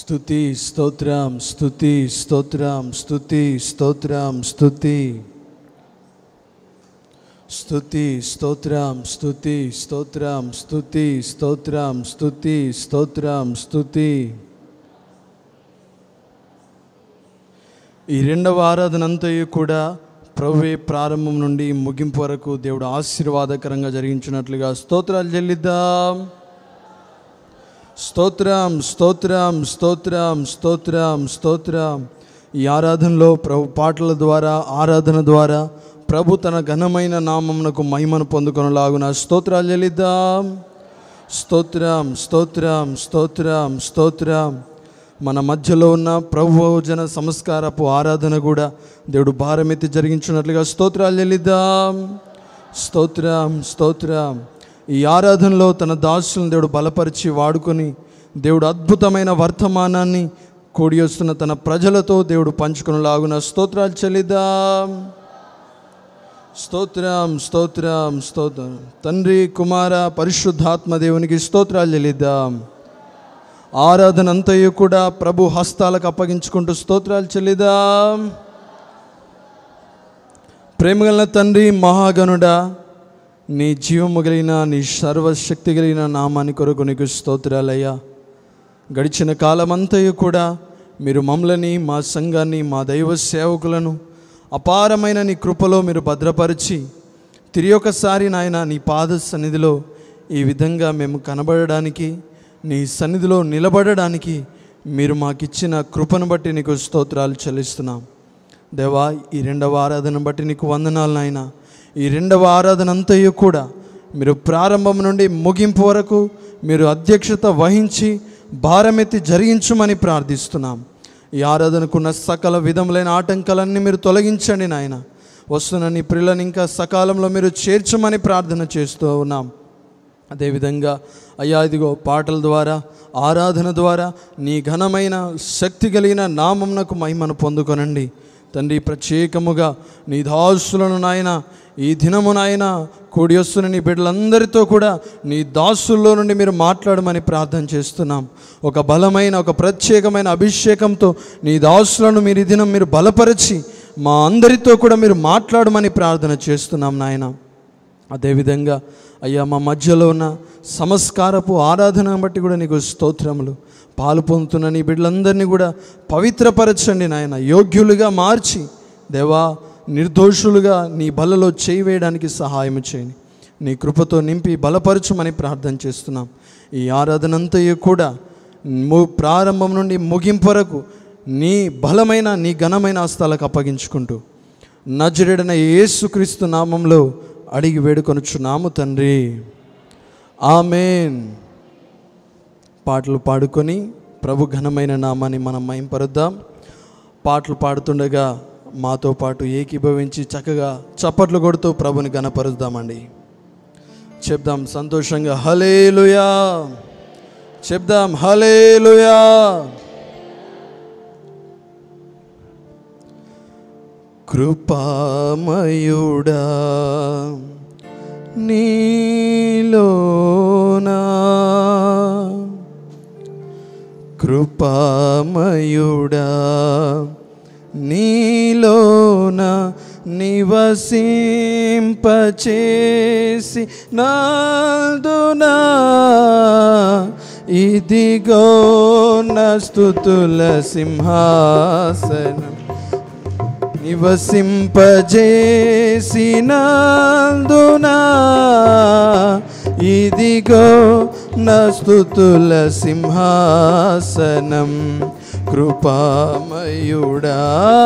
స్తుతి స్తోత్రం స్తుతి స్తోత్రం స్తుతి స్తోత్రం స్తుతి స్తుతి స్తోత్రం స్తుతి స్తోత్రం స్తుతి స్తోత్రం స్తుతి స్తోత్రం స్తుతి ఈ రెండవ ఆరాధన అంతయు కూడా ప్రభువే ప్రారంభం నుండి ముగింపు వరకు దేవుడు ఆశీర్వాదకరంగా జరిగించినట్లుగా స్తోత్రాలు చెల్లిద్దాం స్తోత్రం స్తోత్రం స్తోత్రం స్తోత్రం స్తోత్రం ఈ ఆరాధనలో ప్రభు పాటల ద్వారా ఆరాధన ద్వారా ప్రభు తన ఘనమైన నామమునకు మహిమను పొందుకొనలాగున స్తోత్రాలు చెల్లిద్దాం స్తోత్రం స్తోత్రం స్తోత్రం స్తోత్రం మన మధ్యలో ఉన్న ప్రభు జన సంస్కారపు ఆరాధన కూడా దేవుడు భారమెత్తి జరిగించినట్లుగా స్తోత్రాలు చెల్లిద్దాం స్తోత్రం స్తోత్రం ఈ ఆరాధనలో తన దాసులను దేవుడు బలపరిచి వాడుకొని దేవుడు అద్భుతమైన వర్తమానాన్ని కూడి వస్తున్న తన ప్రజలతో దేవుడు పంచుకునేలాగున స్తోత్రాలు చెల్లిద్దాం స్తోత్రం స్తోత్రం స్తోత్రం తండ్రి కుమార పరిశుద్ధాత్మ దేవునికి స్తోత్రాలు చెల్లిద్దాం ఆరాధన అంతయు కూడా ప్రభు హస్తాలకు అప్పగించుకుంటూ స్తోత్రాలు చెల్లిద్దాం ప్రేమగల తండ్రి మహాగణుడా నీ జీవము కలిగిన నీ సర్వశక్తి కలిగిన నామాని కొరకు నీకు స్తోత్రాలయ్యా గడిచిన కాలమంతయు కూడా మీరు మమ్మల్ని మా సంఘాన్ని మా దైవ సేవకులను అపారమైన నీ కృపలో మీరు భద్రపరిచి తిరిగి ఒకసారి నాయన నీ పాద సన్నిధిలో ఈ విధంగా మేము కనబడడానికి నీ సన్నిధిలో నిలబడడానికి మీరు మాకిచ్చిన కృపను బట్టి నీకు స్తోత్రాలు చెల్లిస్తున్నాం దేవా ఈ రెండవ ఆరాధన బట్టి నీకు వందనాలు నాయన ఈ రెండవ ఆరాధన అంతయు కూడా మీరు ప్రారంభం నుండి ముగింపు వరకు మీరు అధ్యక్షత వహించి భారమెత్తి జరిగించమని ప్రార్థిస్తున్నాం ఈ ఆరాధనకున్న సకల విధములైన ఆటంకాలన్నీ మీరు తొలగించండి నాయన వస్తున్న నీ పిల్లల్ని ఇంకా సకాలంలో మీరు చేర్చమని ప్రార్థన చేస్తూ ఉన్నాం అదేవిధంగా అయ్యా ఇదిగో పాటల ద్వారా ఆరాధన ద్వారా నీ ఘనమైన శక్తి కలిగిన నామమునకు మహిమను పొందుకొనండి తండ్రి ప్రత్యేకముగా నీ దాసులను నాయన ఈ దినము నాయన కూడి వస్తున్న నీ బిడ్డలందరితో కూడా నీ దాసుల్లో నుండి మీరు మాట్లాడమని ప్రార్థన చేస్తున్నాం ఒక బలమైన ఒక ప్రత్యేకమైన అభిషేకంతో నీ దాసులను మీరు ఈ దినం మీరు బలపరిచి మా అందరితో కూడా మీరు మాట్లాడమని ప్రార్థన చేస్తున్నాం నాయన అదేవిధంగా అయ్యా మా మధ్యలో ఉన్న సంస్కారపు ఆరాధన బట్టి కూడా నీకు స్తోత్రములు పాలు పొందుతున్న నీ బిడ్డలందరినీ కూడా పవిత్రపరచండి నాయన యోగ్యులుగా మార్చి దేవా నిర్దోషులుగా నీ బలలో చేయి వేయడానికి సహాయం చేయండి నీ కృపతో నింపి బలపరచమని ప్రార్థన చేస్తున్నాం ఈ ఆరాధన అంతయు కూడా ము ప్రారంభం నుండి ముగింపు వరకు నీ బలమైన నీ ఘనమైన హస్తాలకు అప్పగించుకుంటూ నజరుడైన యేసుక్రీస్తు నామంలో అడిగి వేడుకొనుచున్నాము తండ్రి ఆమెన్ పాటలు పాడుకొని ప్రభు ఘనమైన నామాన్ని మనం మయంపరుద్దాం పాటలు పాడుతుండగా మాతో పాటు ఏకీభవించి చక్కగా చప్పట్లు కొడుతూ ప్రభుని ఘనపరుద్దామండి చెప్దాం సంతోషంగా హలేలుయా చెప్దాం హలేలుయా కృపామయుడా నీలోనా కృపామయుడా నీలోన నివసింపచేసి నాదునా ఇదిగో నస్తుతుల సింహాసనం నివసింపజేసినందునా ఇదిగో నస్తుతుల సింహాసనం కృపామయుడా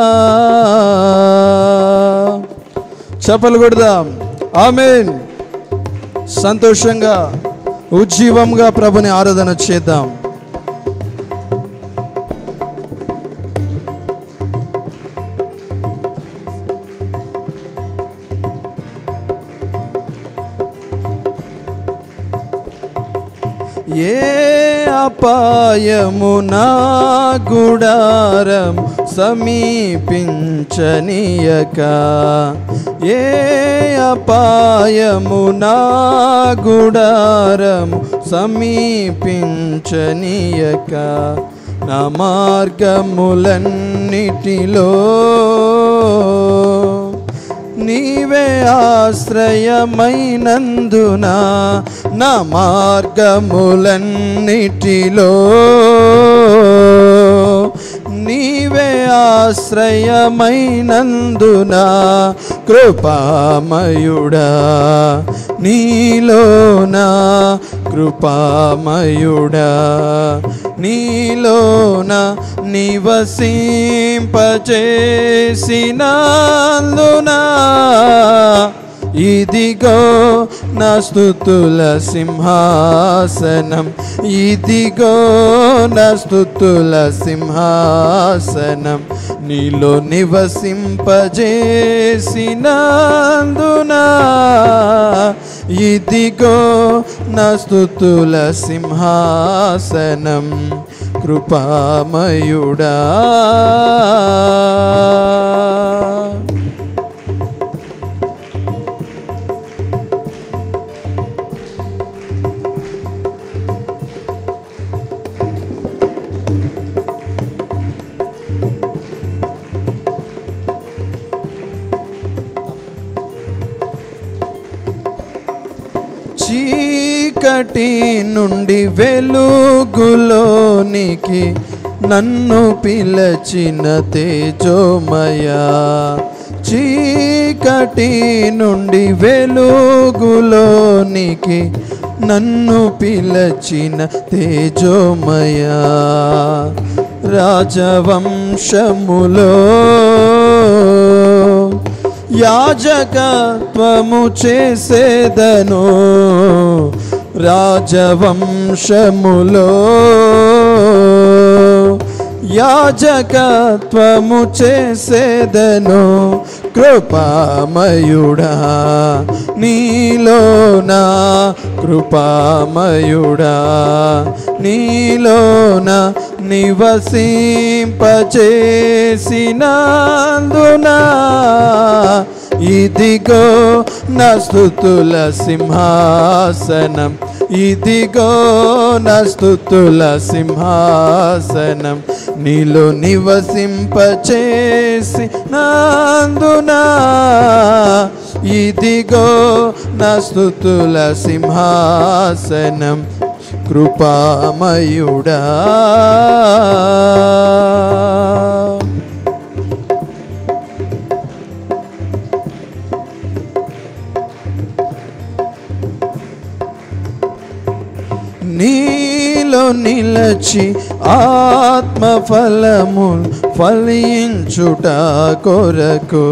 చపలు కొడదాం ఆమెన్ సంతోషంగా ఉజ్జీవంగా ప్రభుని ఆరాధన చేద్దాం ఏ అపాయము నా గుడారం సమీపించనీయక ఏ అపాయము నా గుడారం సమీపించనీయక నా మార్గములన్నిటిలో నీవే ఆశ్రయమైనందున నా మార్గములన్నిటిలో నీవే ఆశ్రయమైనందున కృపామయుడా నీలోన కృపామయుడా నీలోన నివసింపచేసినందునా ఇదిగో నా స్తుతుల సింహాసనం ఇదిగో నా స్తుతుల సింహాసనం నీలో నివసింపజేసినందునా ఇదిగో నా స్తుతుల సింహాసనం కృపామయుడా చీకటి నుండి వెలుగులోనికి నన్ను పిలచిన తేజోమయ చీకటి నుండి వెలుగులోనికి నన్ను పిలచిన తేజోమయ రాజవంశములో యాజకత్వము చేసేదను రాజవంశములో యాజకత్వము చేసేదను కృపామయుడా నీలోనా కృపామయుడా నీలోన నివసింపచేసినందునా ఇదిగో నా స్తుతుల సింహాసనం ఇదిగో నా స్తుతుల సింహాసనం నీలో నివసింపచేసి నందునా ఇదిగో నా స్తుతుల సింహాసనం కృపామయుడా నీలో నిలచి ఆత్మ ఫలము ఫలించుట కొరకు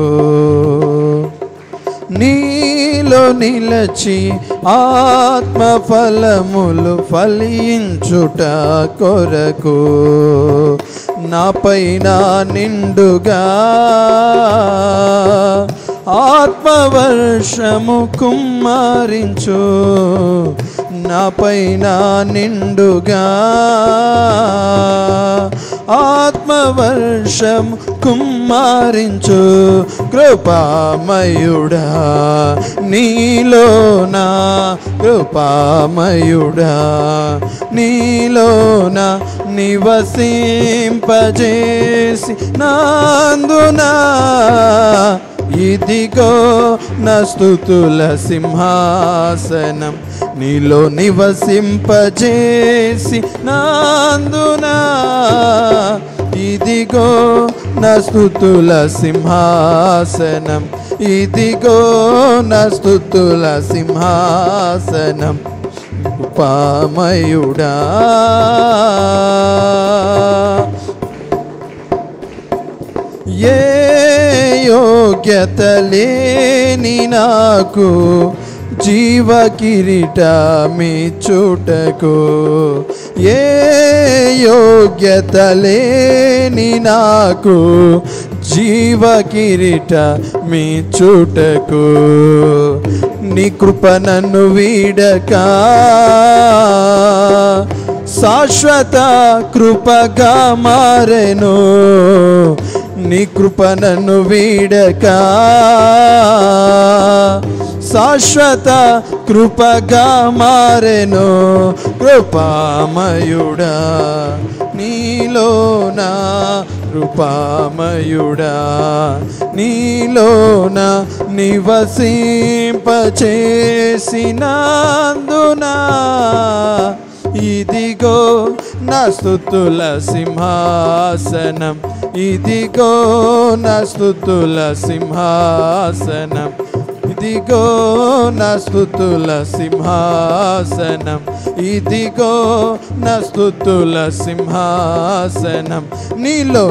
నీలో నిలచి ఆత్మ ఫలములు ఫలించుట కొరకు నాపైన నిండుగా ఆత్మవర్షము కుమ్మరించు నాపైన నిండుగా ఆత్మవర్షం కుమ్మరించు కృపామయుడా నీలోనా కృపామయుడా నీలోన నివసింపజేసి నందునా ఇదిగో నా స్తుతుల సింహాసనం నీలో నివసింపజేసి నందునా ఇదిగో నా స్తుతుల సింహాసనం ఇదిగో నా స్తుతుల సింహాసనం ఉపామయుడా ఏ యోగ్యత లేని నాకు జీవ కిరీటమి చుటకు ఏ యోగ్యత లేని నాకు జీవ కిరీట మీ చుటకు నీ కృప నన్ను వీడక శాశ్వత కృపగా మారెను నీ కృప నన్ను వీడక శాశ్వత కృపగా మారెను కృపామయుడా నీలోన కృపామయుడా నీలోన నివసింపచేసినందునా ఇదిగో నా స్తుతుల సింహాసనం ఇదిగో నా స్తుతుల సింహాసనం ఇదిగో నా స్తుతుల సింహాసనం ఇదిగో నా స్తుతుల సింహాసనం నీలో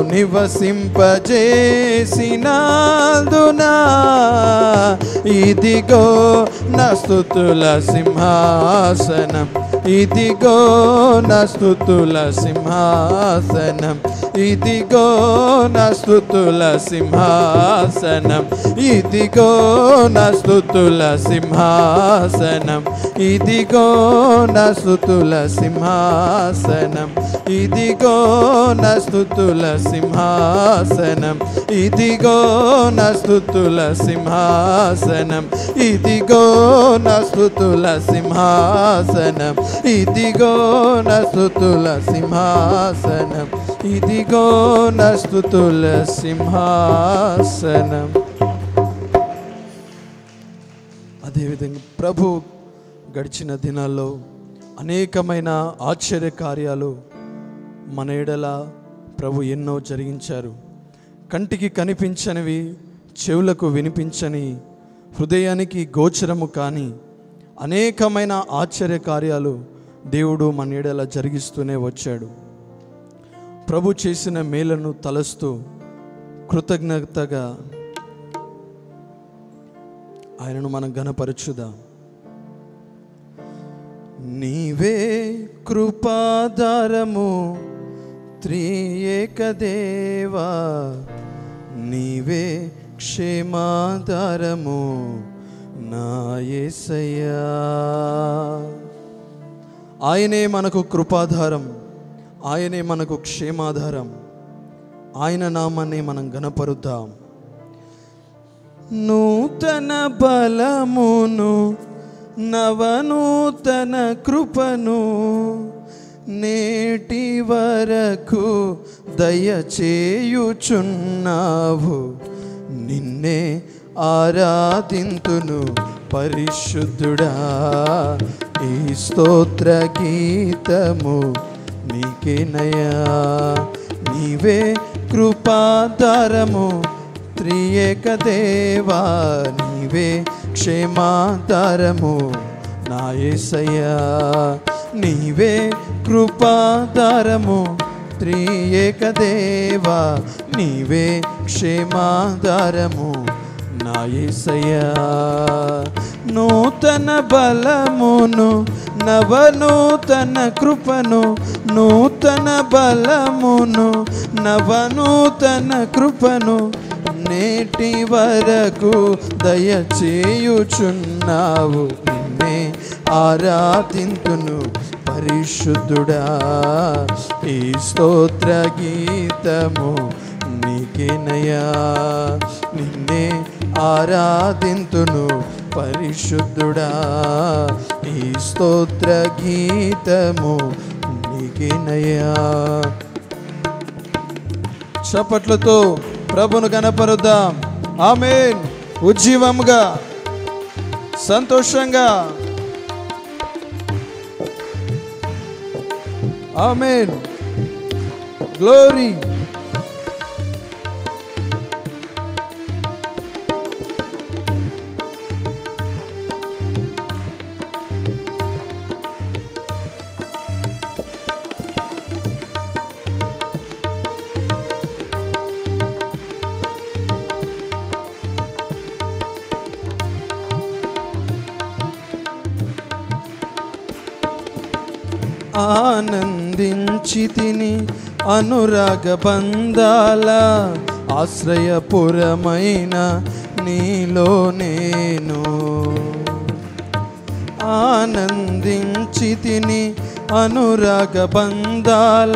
నివసింపజేసినందునా ఇదిగో నా స్తుతుల సింహాసనం ఇదిగో నా స్తుతుల సింహాసనం ఇదిగో నా స్తుతుల సింహాసనం ఇదిగో నా స్తుతుల సింహాసనం ఇదిగో నా స్తుతుల సింహాసనం ఇదిగో నా స్తుతుల సింహాసనం ఇదిగో నా స్తుతుల సింహాసనం ఇదిగో నా స్తుతుల సింహాసనం ఇదిగో నా స్తుతుల సింహాసనం ఇదిగో నా స్తుతుల సింహాసనం అదేవిధంగా ప్రభు గడిచిన దినాల్లో అనేకమైన ఆశ్చర్య కార్యాలు మన ఎడల ప్రభు ఎన్నో జరిగించారు కంటికి కనిపించనివి చెవులకు వినిపించని హృదయానికి గోచరము కాని అనేకమైన ఆశ్చర్య కార్యాలు దేవుడు మన ఎడల జరిగిస్తూనే వచ్చాడు ప్రభు చేసిన మేలను తలస్తూ కృతజ్ఞతగా ఆయనను మనం గణపరచుదాం నీవే కృపాధారము త్రియేకదేవా నీవే క్షేమాధారము నా యేసయ్యా ఆయనే మనకు కృపాధారం ఆయనే మనకు క్షేమాధారం ఆయన నామాన్ని మనం గణపరుద్దాం నూతన బలమును నవనూతన కృపను నేటి వరకు దయచేయుచున్నావు నిన్నే ఆరాధింతును పరిశుద్ధుడా ఈ స్తోత్ర గీతము నీకేనయా నీవే కృపాధారము త్రియేక దేవా నీవే క్షేమాధారము నా యేసయ్యా నీవే కృపాధారము త్రియేక దేవా నీవే క్షేమాధారము నా యేసయ్యా నూతన బలమును నవనూతన కృపను నూతన బలమును నవనూతన కృపను నేటి వరకు దయచేయుచున్నావు నిన్నే ఆరాధింతును పరిశుద్ధుడా ఈ స్తోత్ర గీతము నీకేనయా నిన్నే ఆరాధింతును పరిశుద్ధుడా ఈ స్తోత్ర గీతము నీకేనయా చప్పట్లతో ప్రభును కనపరుద్దాం ఆమెన్ ఉజ్జీవముగా సంతోషంగా ఆమెన్ గ్లోరీ ఆనందించి తిని అనురాగ బంధాల ఆశ్రయపురమైన నీలో నేను ఆనందించి తిని అనురాగ బంధాల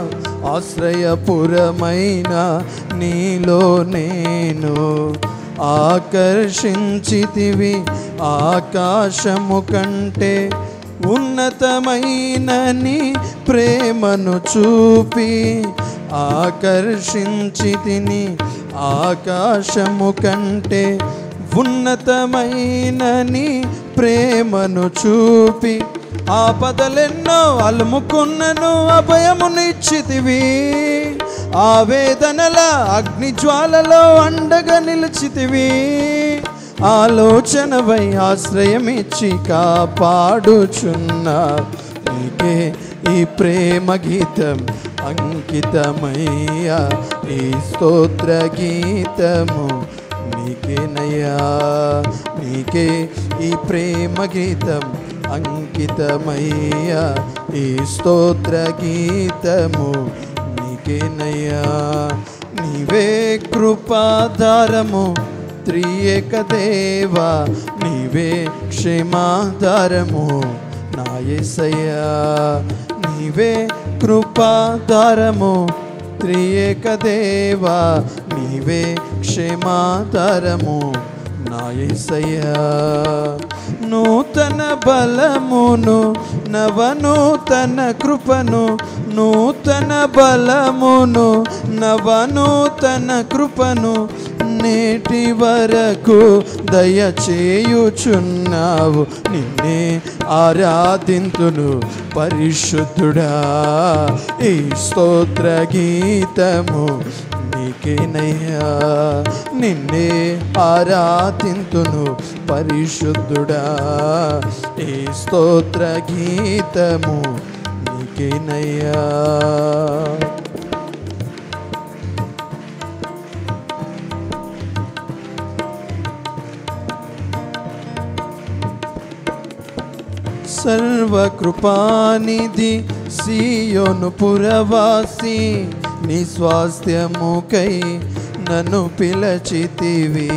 ఆశ్రయపురమైన నీలో నేను ఆకర్షించితివి ఆకాశము కంటే ఉన్నతమైన నీ ప్రేమను చూపి ఆకర్షించి తిని ఆకాశము కంటే ఉన్నతమైన నీ ప్రేమను చూపి ఆపదలెన్నో అలుముకున్నను అభయమునిచ్చితివి ఆవేదనల అగ్ని జ్వాలలో అండగా నిలిచితివి ఆలోచనవై ఆశ్రయమిచ్చి కాపాడుచున్నా నీకే ఈ ప్రేమ గీతం అంకితమయ్యా ఈ స్తోత్ర గీతము నీకేనయ్యా నీకే ఈ ప్రేమ గీతం అంకితమయ్యా ఈ స్తోత్ర గీతము నీకేనయ్యా నీవే కృపాధారము త్రియేక దేవా నీవే క్షేమాధారము నా యేసయ్యా నీవే కృపాధారము త్రియేక దేవా నీవే క్షేమాధారము నా యేసయ్యా నూతన బలమును నవనూతన కృపను నూతన బలమును నవనూతన కృపను నేటి వరకు దయచేయుచున్నావు నిన్నే ఆరాధింతును పరిశుద్ధుడా ఈ స్తోత్ర గీతము నీకేనయ్యా నిన్నే ఆరాధింతును పరిశుద్ధుడా ఈ స్తోత్ర గీతము నీకేనయ్యా సర్వకృపానిధి సియోను పురవాసి నీ స్వాస్థ్యముకై నన్ను పిలచితివి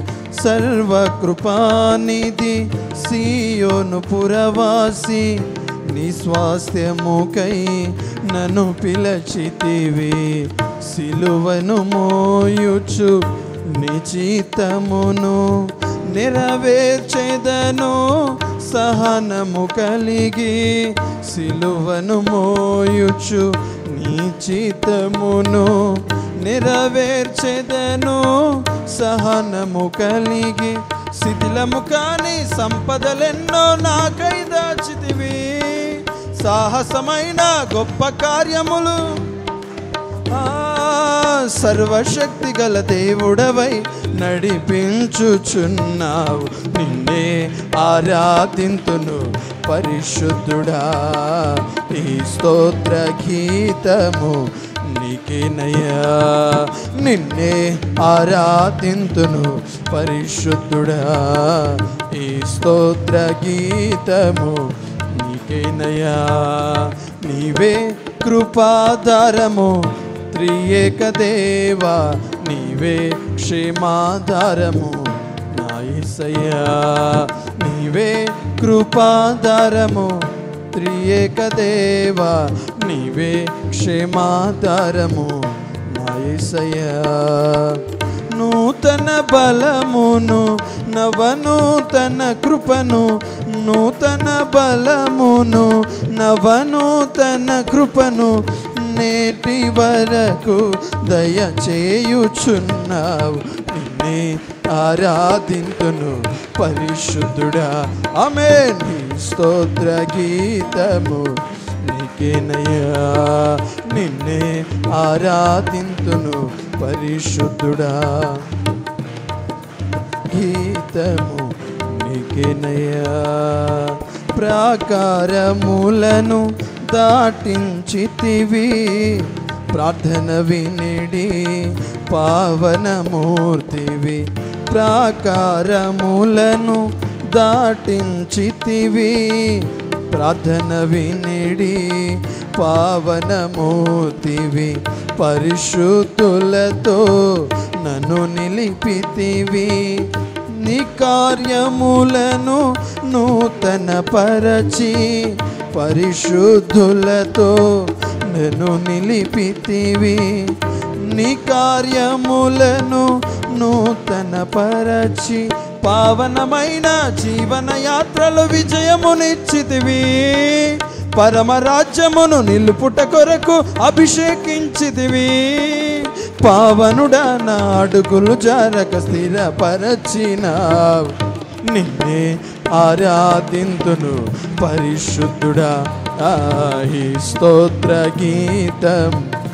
సర్వకృపానిధి సియోను పురవాసి నీ స్వాస్థ్యముకై నన్ను పిలచితివి సిలువను మోయుచు నిచితమును నెరవేర్చెదను సహనము కలిగి సిలువను మోయుచు నీచితమును నెరవేర్చెదను సహనము కలిగి శిథిలము కాని సంపదలెన్నో నాకై దాచితివి సాహసమైన గొప్ప కార్యములు ఆ సర్వశక్తి గల దేవుడవై నడిపించుచున్నావు నిన్నే ఆరాధింతును పరిశుద్ధుడా ఈ స్తోత్ర గీతము నీకేనయ్యా నిన్నే ఆరాధింతును పరిశుద్ధుడా ఈ స్తోత్ర గీతము నీకేనయ్యా నీవే కృపాధారము త్రియేక దేవా నీవే క్షేమాధారము నా యేసయ్యా నీవే కృపాధారము త్రియేక దేవా నీవే క్షేమాధారము నా యేసయ్యా నూతన బలమును నవనూతన కృపను నూతన బలమును నవనూతన కృపను నేటి వరకు దయచేయుచున్నావు నిన్నే ఆరాధింతును పరిశుద్ధుడా ఆమె నీ స్తోత్ర గీతము నీకేనయ్యా నిన్నే ఆరాధింతును పరిశుద్ధుడా గీతము నీకేనయ్యా ప్రాకారములను దాటించితివి ప్రార్థన వినిడి పావనమూర్తివి ప్రాకారములను దాటించితివి ప్రార్థన వినిడి పావనమూర్తివి పరిశుద్ధులతో నన్ను నిలిపితివి నీ కార్యములను నూతన పరచి పరిశుద్ధులతో నన్ను నిలిపితివి నీ కార్యములను నూతన పరచి పావనమైన జీవన యాత్రలు విజయమునిచ్చితివి పరమరాజ్యమును నిలుపుట కొరకు అభిషేకించితివి పావనుడా నా అడుగులు జారక స్థిరపరచినావు నిన్నే ఆరాధింతును పరిశుద్ధుడా ఆహి స్తోత్ర గీతం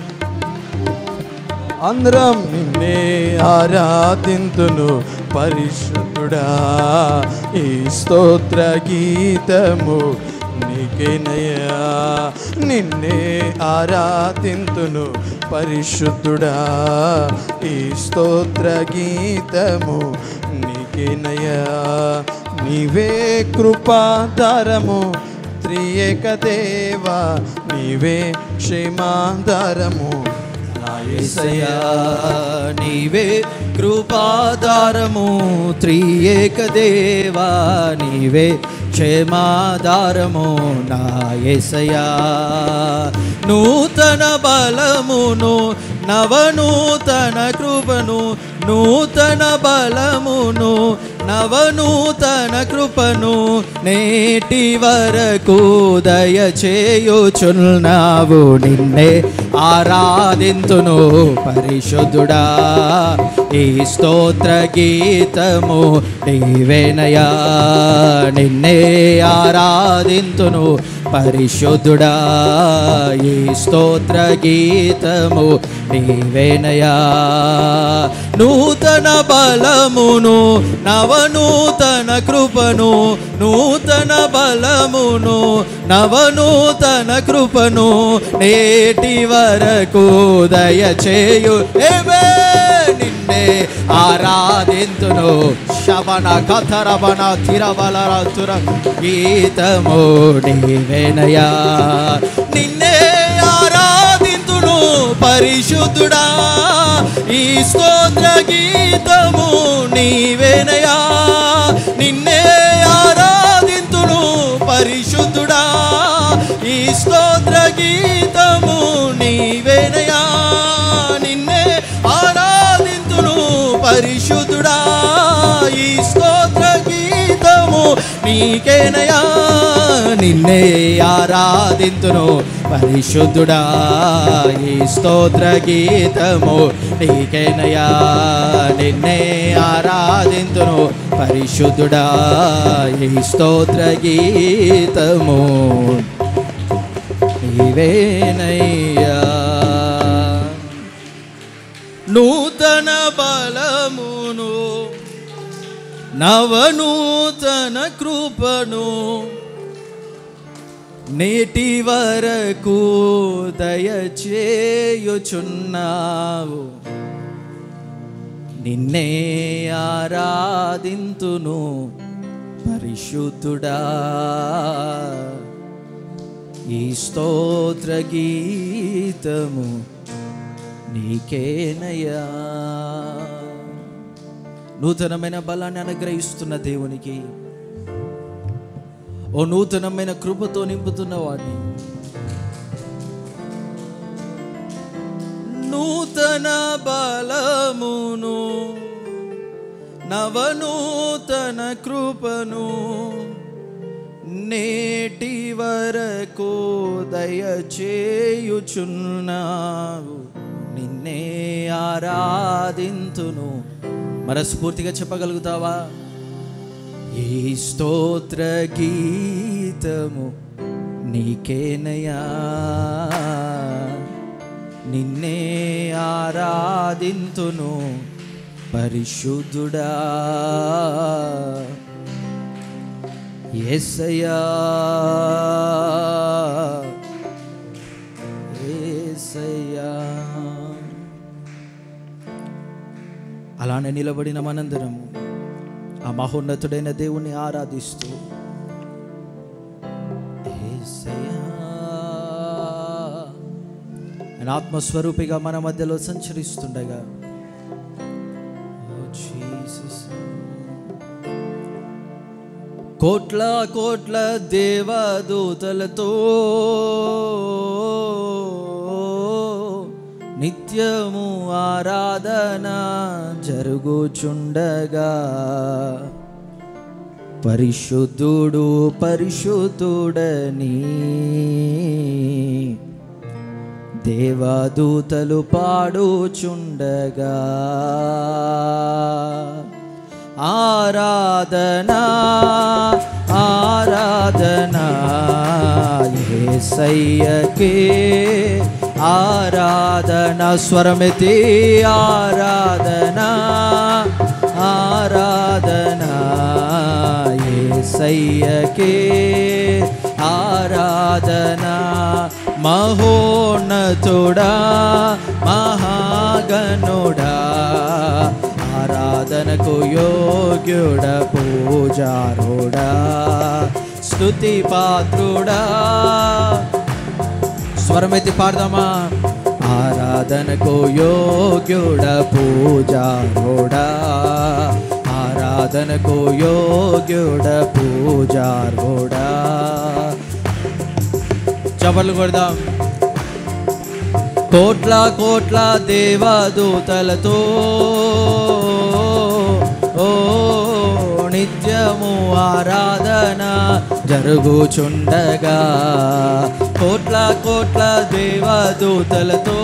అందరం నిన్నే ఆరాధింతును పరిశుద్ధుడా ఈ స్తోత్ర గీతము నీకేనయ్యా నిన్నే ఆరాధింతును పరిశుద్ధుడా ఈ స్తోత్ర గీతము నీకేనయ్యా నీవే కృపాధారము త్రియేక దేవా నీవే క్షేమాధారము నా యేసయ్యా నీవే కృపాధారము త్రియేక దేవా నీవే క్షేమాధారము నా యేసయ్యా నూతన బలమును నవనూతన కృపను నూతన బలమును నవనూతన కృపను నేటి వరకు దయచేయుచున్నావు నిన్నే ఆరాధింతును పరిశుద్ధుడా ఈ స్తోత్ర గీతము నీవేనయా నిన్నే ఆరాధింతును పరిశుద్ధుడా ఈ స్తోత్ర గీతము నీవేనయా నూతన బలమును నవనూతన కృపను నూతన బలమును నవనూతన కృపను నేటి వరకు దయచేయు ఏమే నిన్నే ఆరాధింతును శవన కథరవన తిరవలర తుర గీతము నీవేనయా నిన్నే ఆరాధింతును పరిశుద్ధుడా ఈ స్తోత్ర గీతము నీవేనయా నిన్నే ఆరాధింతును పరిశుద్ధుడా ఈ స్తోత్ర గీతము నీవేనయా నిన్నే ఆరాధింతును పరిశుద్ధుడా ఈ స్తోత్ర గీతము నీకేనయా నిన్నే ఆరాధింతును పరిశుద్ధుడా ఈ స్తోత్ర గీతము నీకేనయా నిన్నే ఆరాధింతును పరిశుద్ధుడా ఈ స్తోత్ర గీతము నీవేనయ్యా నూతన బలమును నవనూతన కృపను నేటి వరకు దయచేయుచున్నావు నిన్నే ఆరాధింతును పరిశుద్ధుడా ఈ స్తోత్ర గీతము నీకేనయ్యా నూతనమైన బలాన్ని అనుగ్రహిస్తున్న దేవునికి ఓ నూతనమైన కృపతో నింపుతున్న వాడిని నూతన బలమును నవనూతన కృపను నేటి వరకు దయచేయుచున్నావు నిన్నే ఆరాధింతును మనస్ఫూర్తిగా చెప్పగలుగుతావా ఈ స్తోత్ర గీతము నీకేనయా నిన్నే ఆరాధింతును పరిశుద్ధుడా ఎస్సయా ఏసయ్యా అలానే నిలబడిన మనందరము ఆ మహోన్నతుడైన దేవుణ్ణి ఆరాధిస్తూ యేసయ్యా. ఆయన ఆత్మస్వరూపిగా మన మధ్యలో సంచరిస్తుండగా Oh, Jesus. కోట్ల కోట్ల దేవదూతలతో నిత్యము ఆరాధన జరుగుచుండగా పరిశుద్ధుడు పరిశుద్ధుడని దేవదూతలు పాడుచుండగా ఆరాధనా ఆరాధనా యేసయ్యకే ఆరాధన స్వరమితి ఆరాధనా ఆరాధనా యేసయ్యకే ఆరాధనా మహోన్నతుడా మహాగణుడా ఆరాధనకు యోగ్యుడ పూజారుడా స్తుతి పాత్రుడా స్వరమెత్తి పాడదామా ఆరాధనకు యోగ్యుడ పూజారుడా ఆరాధనకు యోగ్యుడ పూజారుడా చపలు కొడదాం కోట్ల కోట్ల దేవదూతలతో ఓ నిత్యము ఆరాధన జరుగుచుండగా కోట్ల కోట్ల దేవదూతలతో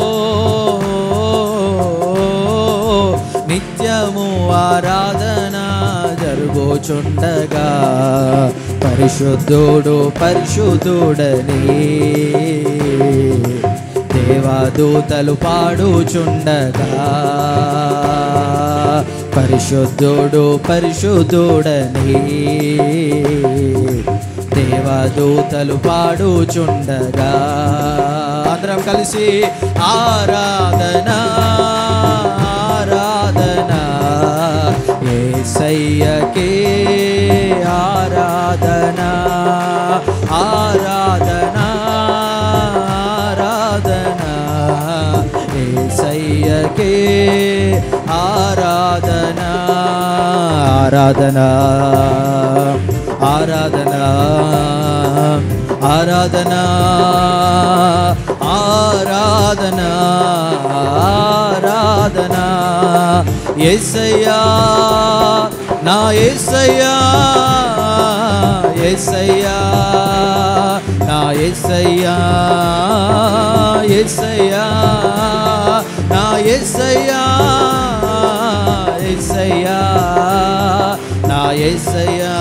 నిత్యము ఆరాధన జరుగుచుండగా పరిశుద్ధుడు పరిశుద్ధుడని దేవదూతలు పాడుచుండగా పరిశుద్ధుడు పరిశుద్ధుడని దేవదూతలు పాడుచుండగా అందరం కలిసి ఆరాధన ఆరాధన ఏసయ్యకే ఆరాధన ఆరాధన ఆరాధన ఏసయ్యకే ఆరాధన ఆరాధన ఆరాధన ఆరాధన ఆరాధన ఆరాధన ఎసయ్యా నా ఎసయ్యా ఎసయ్యా నా ఎసయ్యా ఎసయ్యా నా ఎసయ్యా ఎసయ్యా నా ఎసయ్యా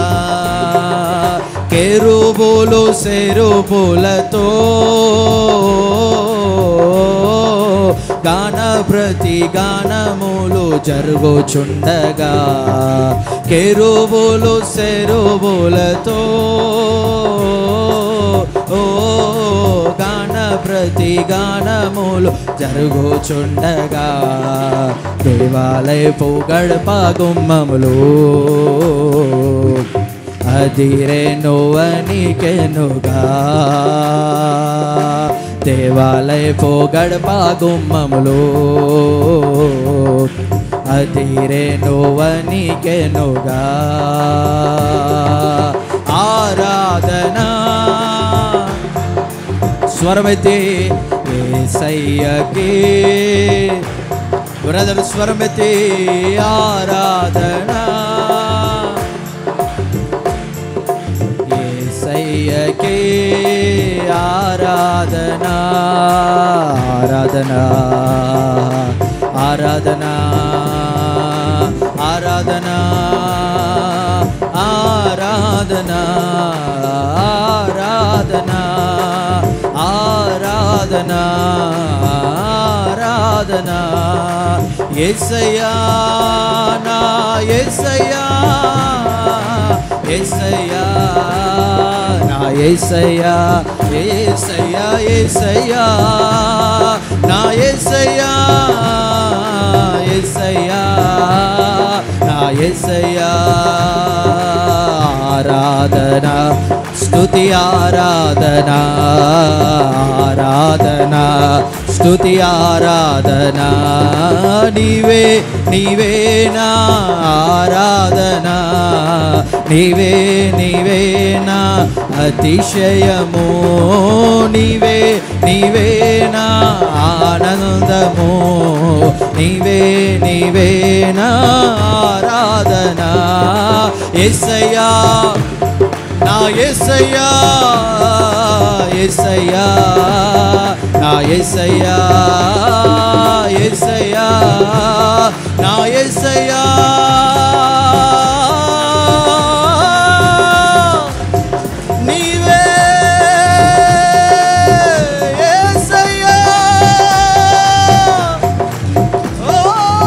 కెరుబులు సెరుబులతో గాన ప్రతి గానములు జరుగుచుండగా కెరుబులు సెరుబులతో ఓ గాన ప్రతి గానములు జరుగుచుండగా దేవాలయపు గడప గుమ్మములు అదిరేను వనికెనుగా దేవాలయపు గడప గుమ్మములు అదిరేను వనికెనుగా ఆరాధన స్వరమెత్తి ఏసయ్యకి బ్రదర్ స్వరమెత్తి ఆరాధన ఏసయ్యకి ఆరాధన ఆరాధన ఆరాధన ఆరాధన ఆరాధన ఆరాధన ఆరాధన ఆరాధన ఎసయ్యా నా ఎసయ్యా ఎసయ్యా నా ఎసయ్యా ఎసయ్యా ఎసయ్యా నా ఎసయ్యా ఎసయ్యా నా ఎసయ్యా ఆరాధన స్తుతి ఆరాధన ఆరాధన స్తుతి ఆరాధన నీవే నీవే నా ఆరాధన నీవే నీవే నా అతిశయము నీవే నీవే నా ఆనందము నీవే నీవే నా ఆరాధన ఎస్సయ్యా నా ఎస్సయ్యా ఎస్సయ్యా నా ఎస్సయ్యా ఎస్సయ్యా నా ఎస్సయ్యా నీవే యేసయ్యా ఓ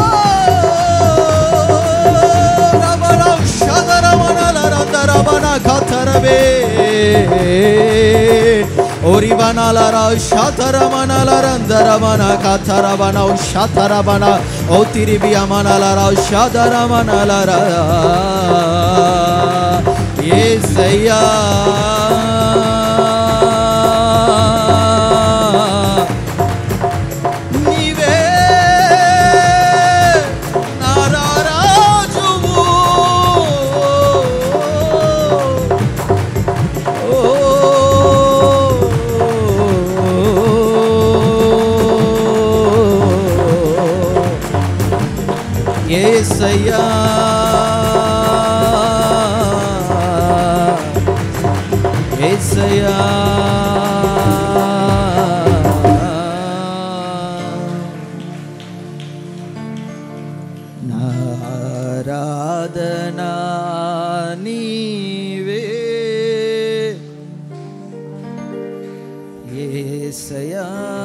రబన షదరమనల రందరమన కథరవే ఓరి బనాలర షతరమనల రందరమన కథరవన షతరమన ఓ తిరిబి అమనలర షదరమనలర ఏసయ్యా నీవే నారాజువు ఏసయ్యా ఏసయ్యా నారాధనా నీవే ఏసయా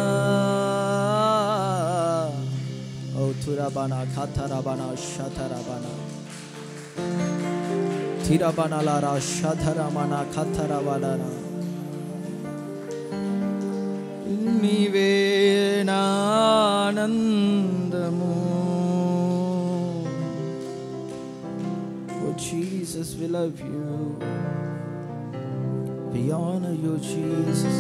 ఓ తురబన ఖతరబన శతరబన తిరబనలారా శధరమన ఖతరబలన నీవే నానందము Oh Jesus, we love you. We honor you, Jesus.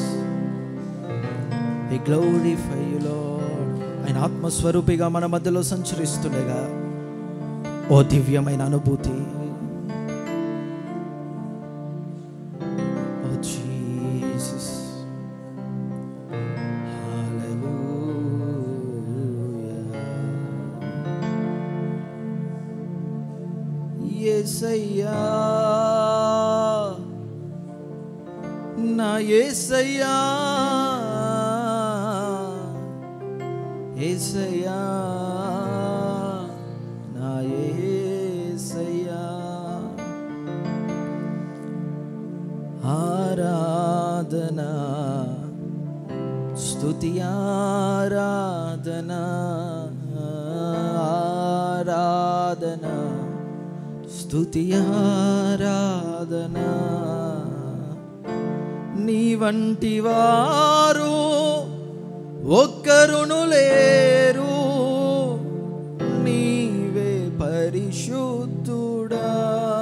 We glorify you, Lord. ఆయన ఆత్మస్వరూపిగా మన మధ్యలో సంచరిస్తుండగా ఓ దివ్యమైన అనుభూతి ఓ జీసస్ ఏసయ్యా నా ఏసయ్యా ఏసయ్యా నా ఏసయ్యా ఆరాధనా స్తుతి ఆరాధనా ఆరాధనా స్తుతి ఆరాధనా నీ వంటి వారు ఒక్కరును లేరు నీవే పరిశుద్ధుడా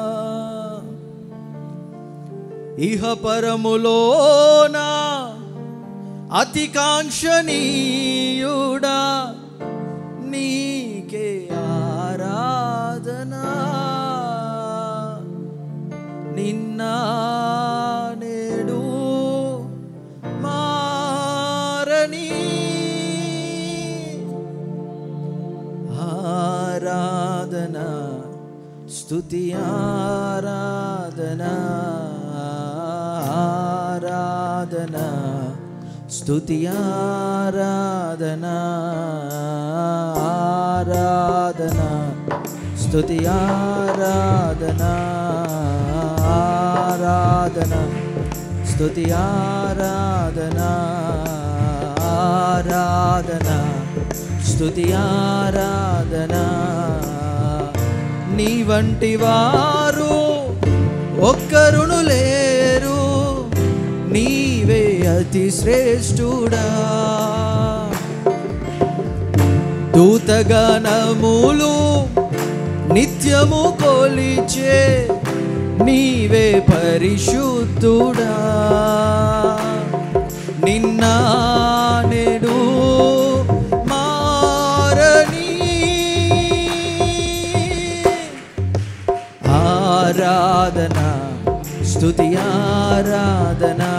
ఇహ పరములోనా అతి కాంక్షణీయుడా నీకే ఆరాధనా నిన్న నేడు మారని ఆరాధనా స్తుతి ఆరాధనా ఆరాధనా స్తుతి ఆరాధనా ఆరాధనా స్తుతి ఆరాధనా ఆరాధనా స్తుతి ఆరాధనా ఆరాధనా స్తుతి ఆరాధనా నీ వంటి వారు ఒక్కరును లేరు నీవే అతి శ్రేష్ఠుడా దూతగణములు నిత్యము కొలిచే నీవే పరిశుద్ధుడా నిన్న నేడు మారని ఆరాధనా స్తుతి ఆరాధనా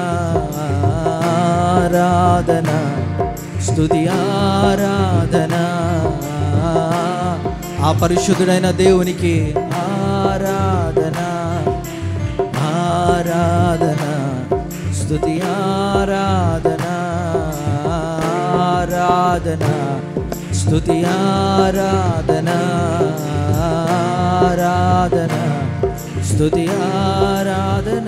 ఆరాధనా స్తుతి ఆరాధనా ఆ పరిశుద్ధుడైన దేవునికి ఆరాధన ఆరాధన స్తుతి ఆరాధన ఆరాధన స్తుతి ఆరాధన ఆరాధన స్తుతి ఆరాధన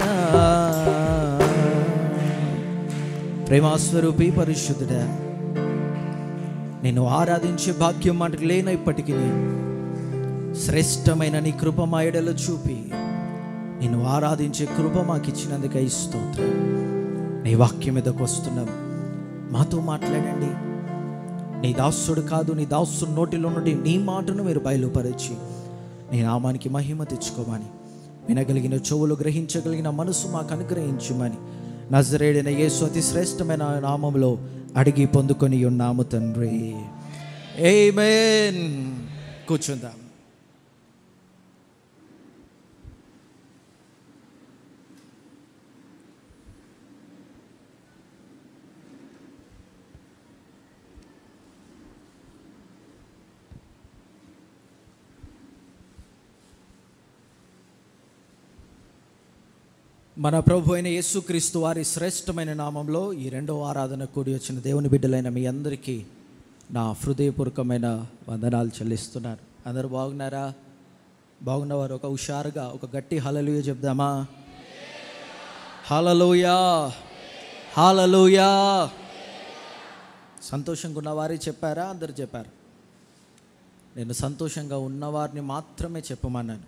ప్రేమాస్వరూపి పరిశుద్ధుడా నేను ఆరాధించే భాగ్యం మనకు లేనప్పటికీ శ్రేష్టమైన నీ కృప మా ఎడలో చూపి నేను ఆరాధించే కృప మాకు ఇచ్చినందుకై స్తోత్రం నీ వాక్యం మీదకు వస్తున్నాం మాతో మాట్లాడండి నీ దాసుడు కాదు నీ దాసుడు నోటిలో నుండి నీ మాటను మీరు బయలుపరిచి నీ నామానికి మహిమ తెచ్చుకోమని వినగలిగిన చెవులు గ్రహించగలిగిన మనసు మాకు అనుగ్రహించమని నజరేడిన యేసు అతి శ్రేష్టమైన నామంలో అడిగి పొందుకొని ఉన్నాము తండ్రి ఏమేన్ కూర్చుందాం మన ప్రభు అయిన యేసుక్రీస్తు వారి శ్రేష్టమైన నామంలో ఈ రెండవ ఆరాధన కూడి వచ్చిన దేవుని బిడ్డలైన మీ అందరికీ నా హృదయపూర్వకమైన వందనాలు చెల్లిస్తున్నాను అందరూ బాగున్నారా బాగున్నవారు ఒక హుషారుగా ఒక గట్టి హలలుయ చెప్దామా హలలుయా హలలుయా సంతోషంగా ఉన్నవారే చెప్పారా అందరు చెప్పారు నేను సంతోషంగా ఉన్నవారిని మాత్రమే చెప్పమన్నాను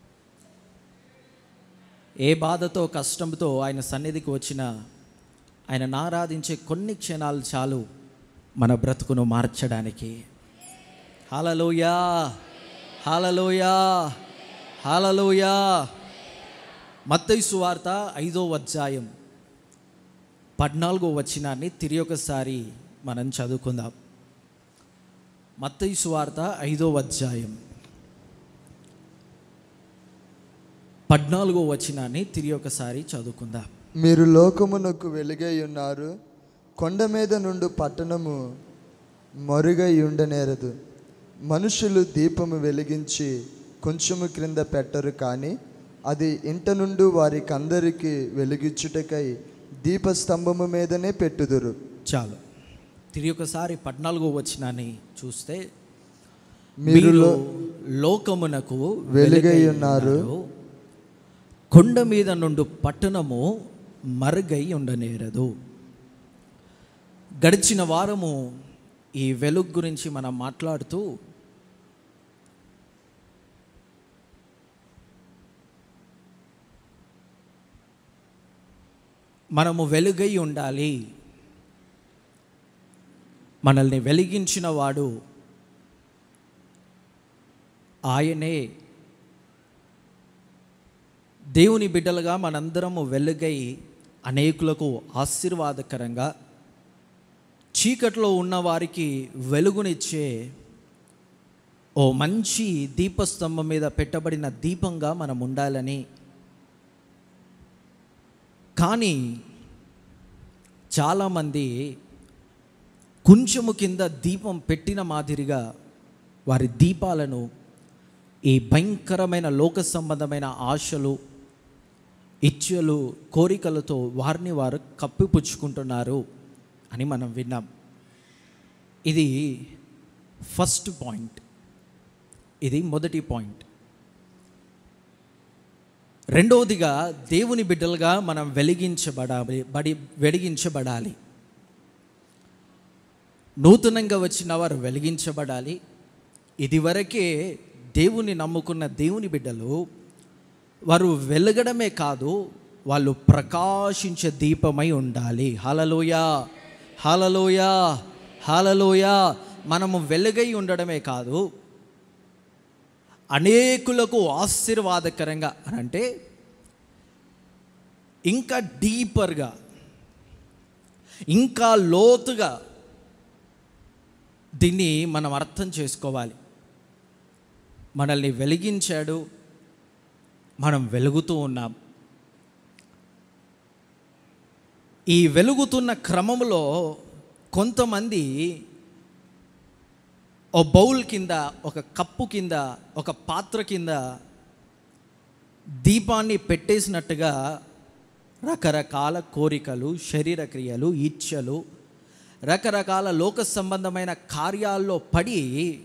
ఏ బాధతో కష్టంతో ఆయన సన్నిధికి వచ్చిన ఆయన ఆరాధించే కొన్ని క్షణాలు చాలు మన బ్రతుకును మార్చడానికి హాలలోయా హాలలోయా హాలలోయా మత్తయి సువార్త ఐదో అధ్యాయం పద్నాలుగో వచనాన్ని తిరిగి ఒకసారి మనం చదువుకుందాం మత్తయి సువార్త ఐదో అధ్యాయం పద్నాలుగో వచనాన్ని తిరిగి ఒకసారి చదువుకుందాం మీరు లోకమునకు వెలుగై ఉన్నారు కొండ మీద నుండి పట్టణము మరుగై ఉండనేరదు మనుషులు దీపము వెలిగించి కొంచెము క్రింద పెట్టరు కానీ అది ఇంట నుండి వారికందరికి వెలిగించుటకై దీపస్తంభము మీదనే పెట్టుదురు చాలు తిరిగి ఒకసారి పద్నాలుగో వచనాన్ని చూస్తే మీరు మీరు లో- లోకమునకు వెలుగై ఉన్నారు. కొండ మీద నుండి పట్టణము మరుగై ఉండనేరదు గడిచిన వారము ఈ వెలుగు గురించి మనం మాట్లాడుతూ మనము వెలుగై ఉండాలి మనల్ని వెలిగించిన వాడు ఆయనే దేవుని బిడ్డలుగా మనందరము వెలుగై అనేకులకు ఆశీర్వాదకరంగా చీకట్లో ఉన్న వారికి వెలుగునిచ్చే ఓ మంచి దీపస్తంభం మీద పెట్టబడిన దీపంగా మనం ఉండాలని కానీ చాలామంది కొంచెము కింద దీపం పెట్టిన మాదిరిగా వారి దీపాలను ఈ భయంకరమైన లోక సంబంధమైన ఆశలు ఇచ్చలు కోరికలతో వారిని వారు కప్పిపుచ్చుకుంటున్నారు అని మనం విన్నాం ఇది ఫస్ట్ పాయింట్ ఇది మొదటి పాయింట్ రెండవదిగా దేవుని బిడ్డలుగా మనం వెలిగించబడాలి బడి వెలిగించబడాలి నూతనంగా వచ్చిన వారు వెలిగించబడాలి ఇదివరకే దేవుని నమ్ముకున్న దేవుని బిడ్డలు వారు వెలగడమే కాదు వాళ్ళు ప్రకాశించే దీపమై ఉండాలి హలలోయ హలలోయ హలలోయ మనము వెలుగై ఉండడమే కాదు అనేకులకు ఆశీర్వాదకరంగా అని అంటే ఇంకా డీపర్గా ఇంకా లోతుగా దీన్ని మనం అర్థం చేసుకోవాలి మనల్ని వెలిగించాడు మనం వెలుగుతూ ఉన్నాం ఈ వెలుగుతున్న క్రమంలో కొంతమంది ఓ బౌల్ కింద ఒక కప్పు కింద ఒక పాత్ర కింద దీపాన్ని పెట్టేసినట్టుగా రకరకాల కోరికలు శరీర క్రియలు ఇచ్ఛలు రకరకాల లోక సంబంధమైన కార్యాల్లో పడి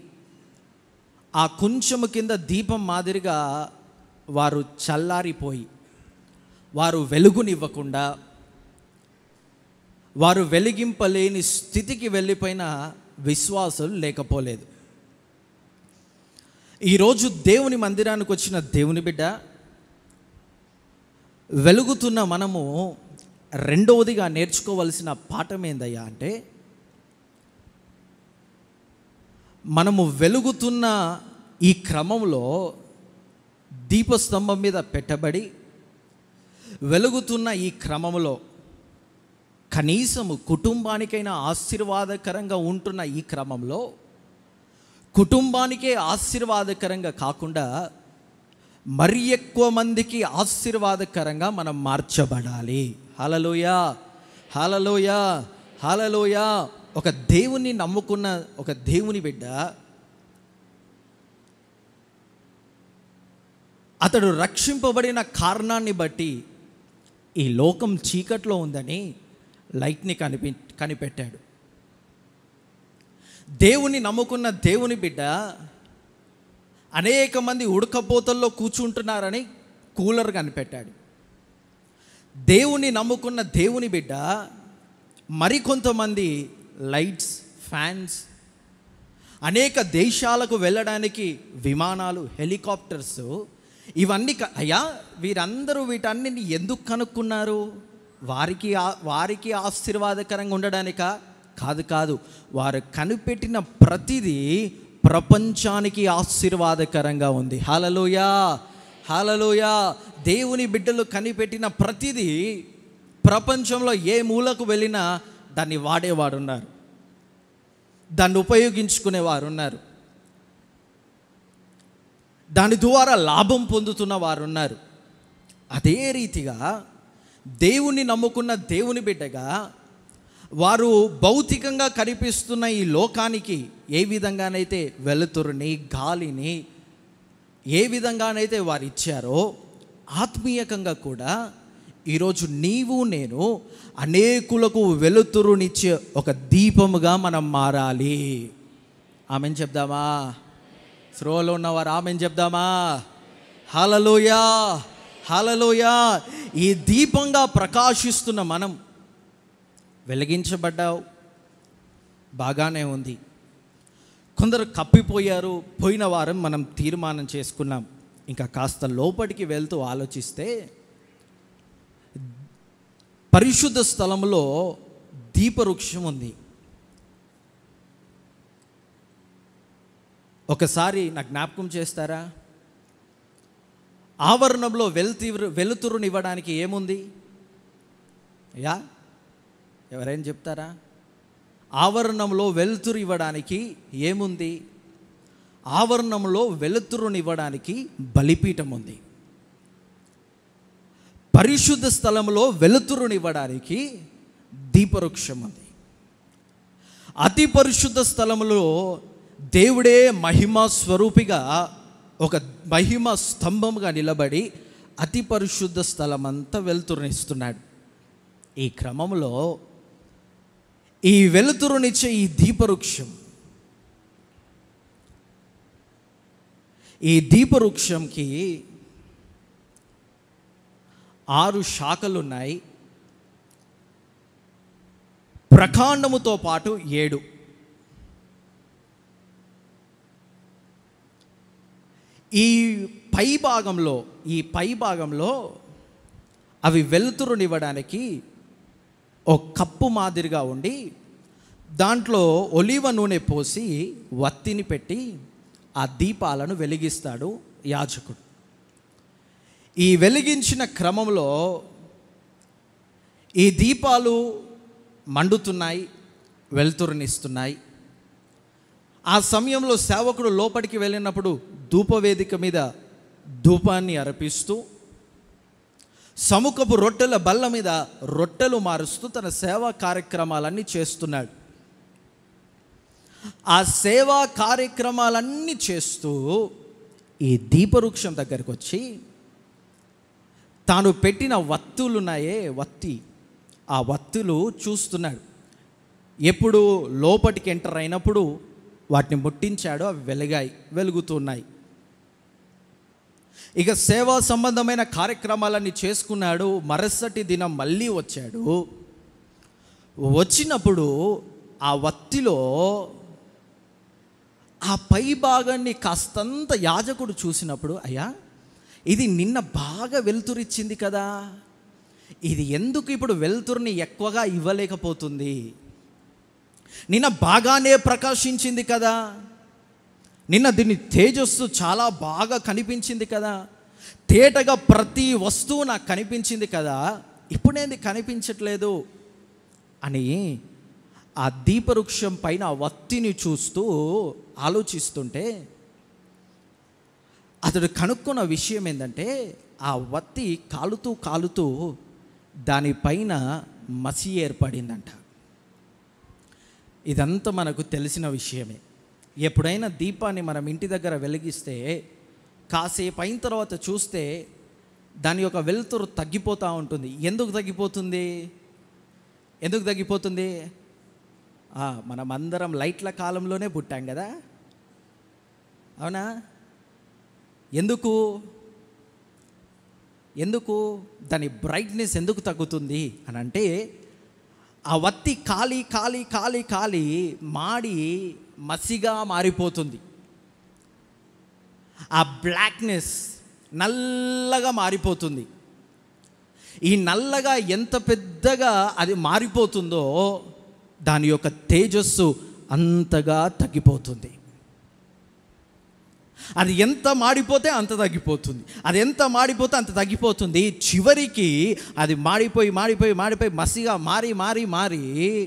ఆ కొంచెము కింద దీపం మాదిరిగా వారు చల్లారిపోయి వారు వెలుగునివ్వకుండా వారు వెలిగింపలేని స్థితికి వెళ్ళిపోయిన విశ్వాసులు లేకపోలేదు ఈరోజు దేవుని మందిరానికి వచ్చిన దేవుని బిడ్డ వెలుగుతున్న మనము రెండవదిగా నేర్చుకోవలసిన పాఠం ఏందయ్యా అంటే మనము వెలుగుతున్న ఈ క్రమంలో దీపస్తంభం మీద పెట్టబడి వెలుగుతున్న ఈ క్రమంలో కనీసము కుటుంబానికైనా ఆశీర్వాదకరంగా ఉంటున్న ఈ క్రమంలో కుటుంబానికే ఆశీర్వాదకరంగా కాకుండా మరి ఎక్కువ మందికి ఆశీర్వాదకరంగా మనం మార్చబడాలి హలలోయ హలలోయ హలలోయ ఒక దేవుని నమ్ముకున్న ఒక దేవుని బిడ్డ అతడు రక్షింపబడిన కారణాన్ని బట్టి ఈ లోకం చీకట్లో ఉందని లైట్ని కనిపి కనిపెట్టాడు దేవుని నమ్ముకున్న దేవుని బిడ్డ అనేక మంది ఉడకపోతల్లో కూర్చుంటున్నారని కూలర్ కనిపెట్టాడు దేవుని నమ్ముకున్న దేవుని బిడ్డ మరికొంతమంది లైట్స్ ఫ్యాన్స్ అనేక దేశాలకు వెళ్ళడానికి విమానాలు హెలికాప్టర్స్ ఇవన్నీ క- అయ్యా వీరందరూ వీటన్నిటిని ఎందుకు కనుక్కున్నారు వారికి ఆ- వారికి ఆశీర్వాదకరంగా ఉండడానికా కాదు కాదు వారు కనిపెట్టిన ప్రతిదీ ప్రపంచానికి ఆశీర్వాదకరంగా ఉంది హలలోయా హలలోయా దేవుని బిడ్డలు కనిపెట్టిన ప్రతిదీ ప్రపంచంలో ఏ మూలకు వెళ్ళినా దాన్ని వాడేవాడు ఉన్నారు దాన్ని ఉపయోగించుకునేవారు ఉన్నారు దాని ద్వారా లాభం పొందుతున్న వారు ఉన్నారు అదే రీతిగా దేవుని నమ్ముకున్న దేవుని బిడ్డగా వారు భౌతికంగా కనిపిస్తున్న ఈ లోకానికి ఏ విధంగానైతే వెలుతురుని గాలిని ఏ విధంగానైతే వారు ఇచ్చారో ఆత్మీయకంగా కూడా ఈరోజు నీవు నేను అనేకులకు వెలుతురునిచ్చే ఒక దీపముగా మనం మారాలి ఆమెను చెప్దామా స్రోలో ఉన్నవారు ఆమెను చెప్దామా హలలోయా హలలోయా ఈ దీపంగా ప్రకాశిస్తున్న మనం వెలిగించబడ్డావు బాగానే ఉంది కొందరు కప్పిపోయారు పోయిన వారం మనం తీర్మానం చేసుకున్నాం ఇంకా కాస్త లోపలికి వెళ్తూ ఆలోచిస్తే పరిశుద్ధ స్థలంలో దీపవృక్షం ఉంది ఒకసారి నా జ్ఞాపకం చేస్తారా ఆవరణంలో వెలుతి వెలుతురునివ్వడానికి ఏముంది యా ఎవరైనా చెప్తారా ఆవరణంలో వెలుతురు ఇవ్వడానికి ఏముంది ఆవరణంలో వెలుతురునివ్వడానికి బలిపీఠం ఉంది పరిశుద్ధ స్థలంలో వెలుతురునివ్వడానికి దీపవృక్షం ఉంది అతి పరిశుద్ధ స్థలంలో దేవుడే మహిమ స్వరూపిగా ఒక మహిమ స్తంభముగా నిలబడి అతి పరిశుద్ధ స్థలం అంతా వెలుతురునిస్తున్నాడు ఈ క్రమంలో ఈ వెలుతురునిచ్చే ఈ దీపవృక్షం ఈ దీపవృక్షంకి ఆరు శాఖలు ఉన్నాయి ప్రకాండముతో పాటు ఏడు ఈ పై భాగంలో ఈ పై భాగంలో అవి వెలుతురునివ్వడానికి ఒక కప్పు మాదిరిగా ఉండి దాంట్లో ఒలివ నూనె పోసి వత్తిని పెట్టి ఆ దీపాలను వెలిగిస్తాడు యాజకుడు ఈ వెలిగించిన క్రమంలో ఈ దీపాలు మండుతున్నాయి వెలుతురునిస్తున్నాయి ఆ సమయంలో సేవకుడు లోపలికి వెళ్ళినప్పుడు ధూపవేదిక మీద ధూపాన్ని అర్పిస్తూ సముఖపు రొట్టెల బల్ల మీద రొట్టెలు మారుస్తూ తన సేవా కార్యక్రమాలన్నీ చేస్తున్నాడు ఆ సేవా కార్యక్రమాలన్నీ చేస్తూ ఈ దీపవృక్షం దగ్గరికి వచ్చి తాను పెట్టిన వత్తులున్నాయే వత్తి ఆ వత్తులు చూస్తున్నాడు ఎప్పుడు లోపటికి ఎంటర్ అయినప్పుడు వాటిని ముట్టించాడు అవి వెలిగాయి వెలుగుతున్నాయి ఇక సేవా సంబంధమైన కార్యక్రమాలన్నీ చేసుకున్నాడు మరుసటి దినం మళ్ళీ వచ్చాడు వచ్చినప్పుడు ఆ వత్తిలో ఆ పై భాగాన్ని కాస్తంత యాజకుడు చూసినప్పుడు అయ్యా ఇది నిన్న బాగా వెలుతురిచ్చింది కదా ఇది ఎందుకు ఇప్పుడు వెలుతురుని ఎక్కువగా ఇవ్వలేకపోతుంది నిన్న బాగానే ప్రకాశించింది కదా నిన్న దీని తేజస్సు చాలా బాగా కనిపించింది కదా తేటగా ప్రతి వస్తువు నాకు కనిపించింది కదా ఇప్పుడేంది కనిపించట్లేదు అని ఆ దీపవృక్షం పైన ఆ వత్తిని చూస్తూ ఆలోచిస్తుంటే అతడు కనుక్కున్న విషయం ఏంటంటే ఆ వత్తి కాలుతూ కాలుతూ దానిపైన మసి ఏర్పడిందంట ఇదంతా మనకు తెలిసిన విషయమే ఎప్పుడైనా దీపాన్ని మనం ఇంటి దగ్గర వెలిగిస్తే కాసేపు అయిన తర్వాత చూస్తే దాని యొక్క వెలుతురు తగ్గిపోతూ ఉంటుంది ఎందుకు తగ్గిపోతుంది ఎందుకు తగ్గిపోతుంది ఆ, మనం అందరం లైట్ల కాలంలోనే పుట్టాం కదా అవునా ఎందుకు ఎందుకు దాని బ్రైట్నెస్ ఎందుకు తగ్గుతుంది అని అంటే ఆ వత్తి కాలి కాలి కాలి కాలి మాడి మసిగా మారిపోతుంది ఆ బ్లాక్నెస్ నల్లగా మారిపోతుంది ఈ నల్లగా ఎంత పెద్దగా అది మారిపోతుందో దాని యొక్క తేజస్సు అంతగా తగ్గిపోతుంది అది ఎంత మాడిపోతే అంత తగ్గిపోతుంది అది ఎంత మాడిపోతే అంత తగ్గిపోతుంది చివరికి అది మాడిపోయి మాడిపోయి మాడిపోయి మసిగా మారి మారి మారి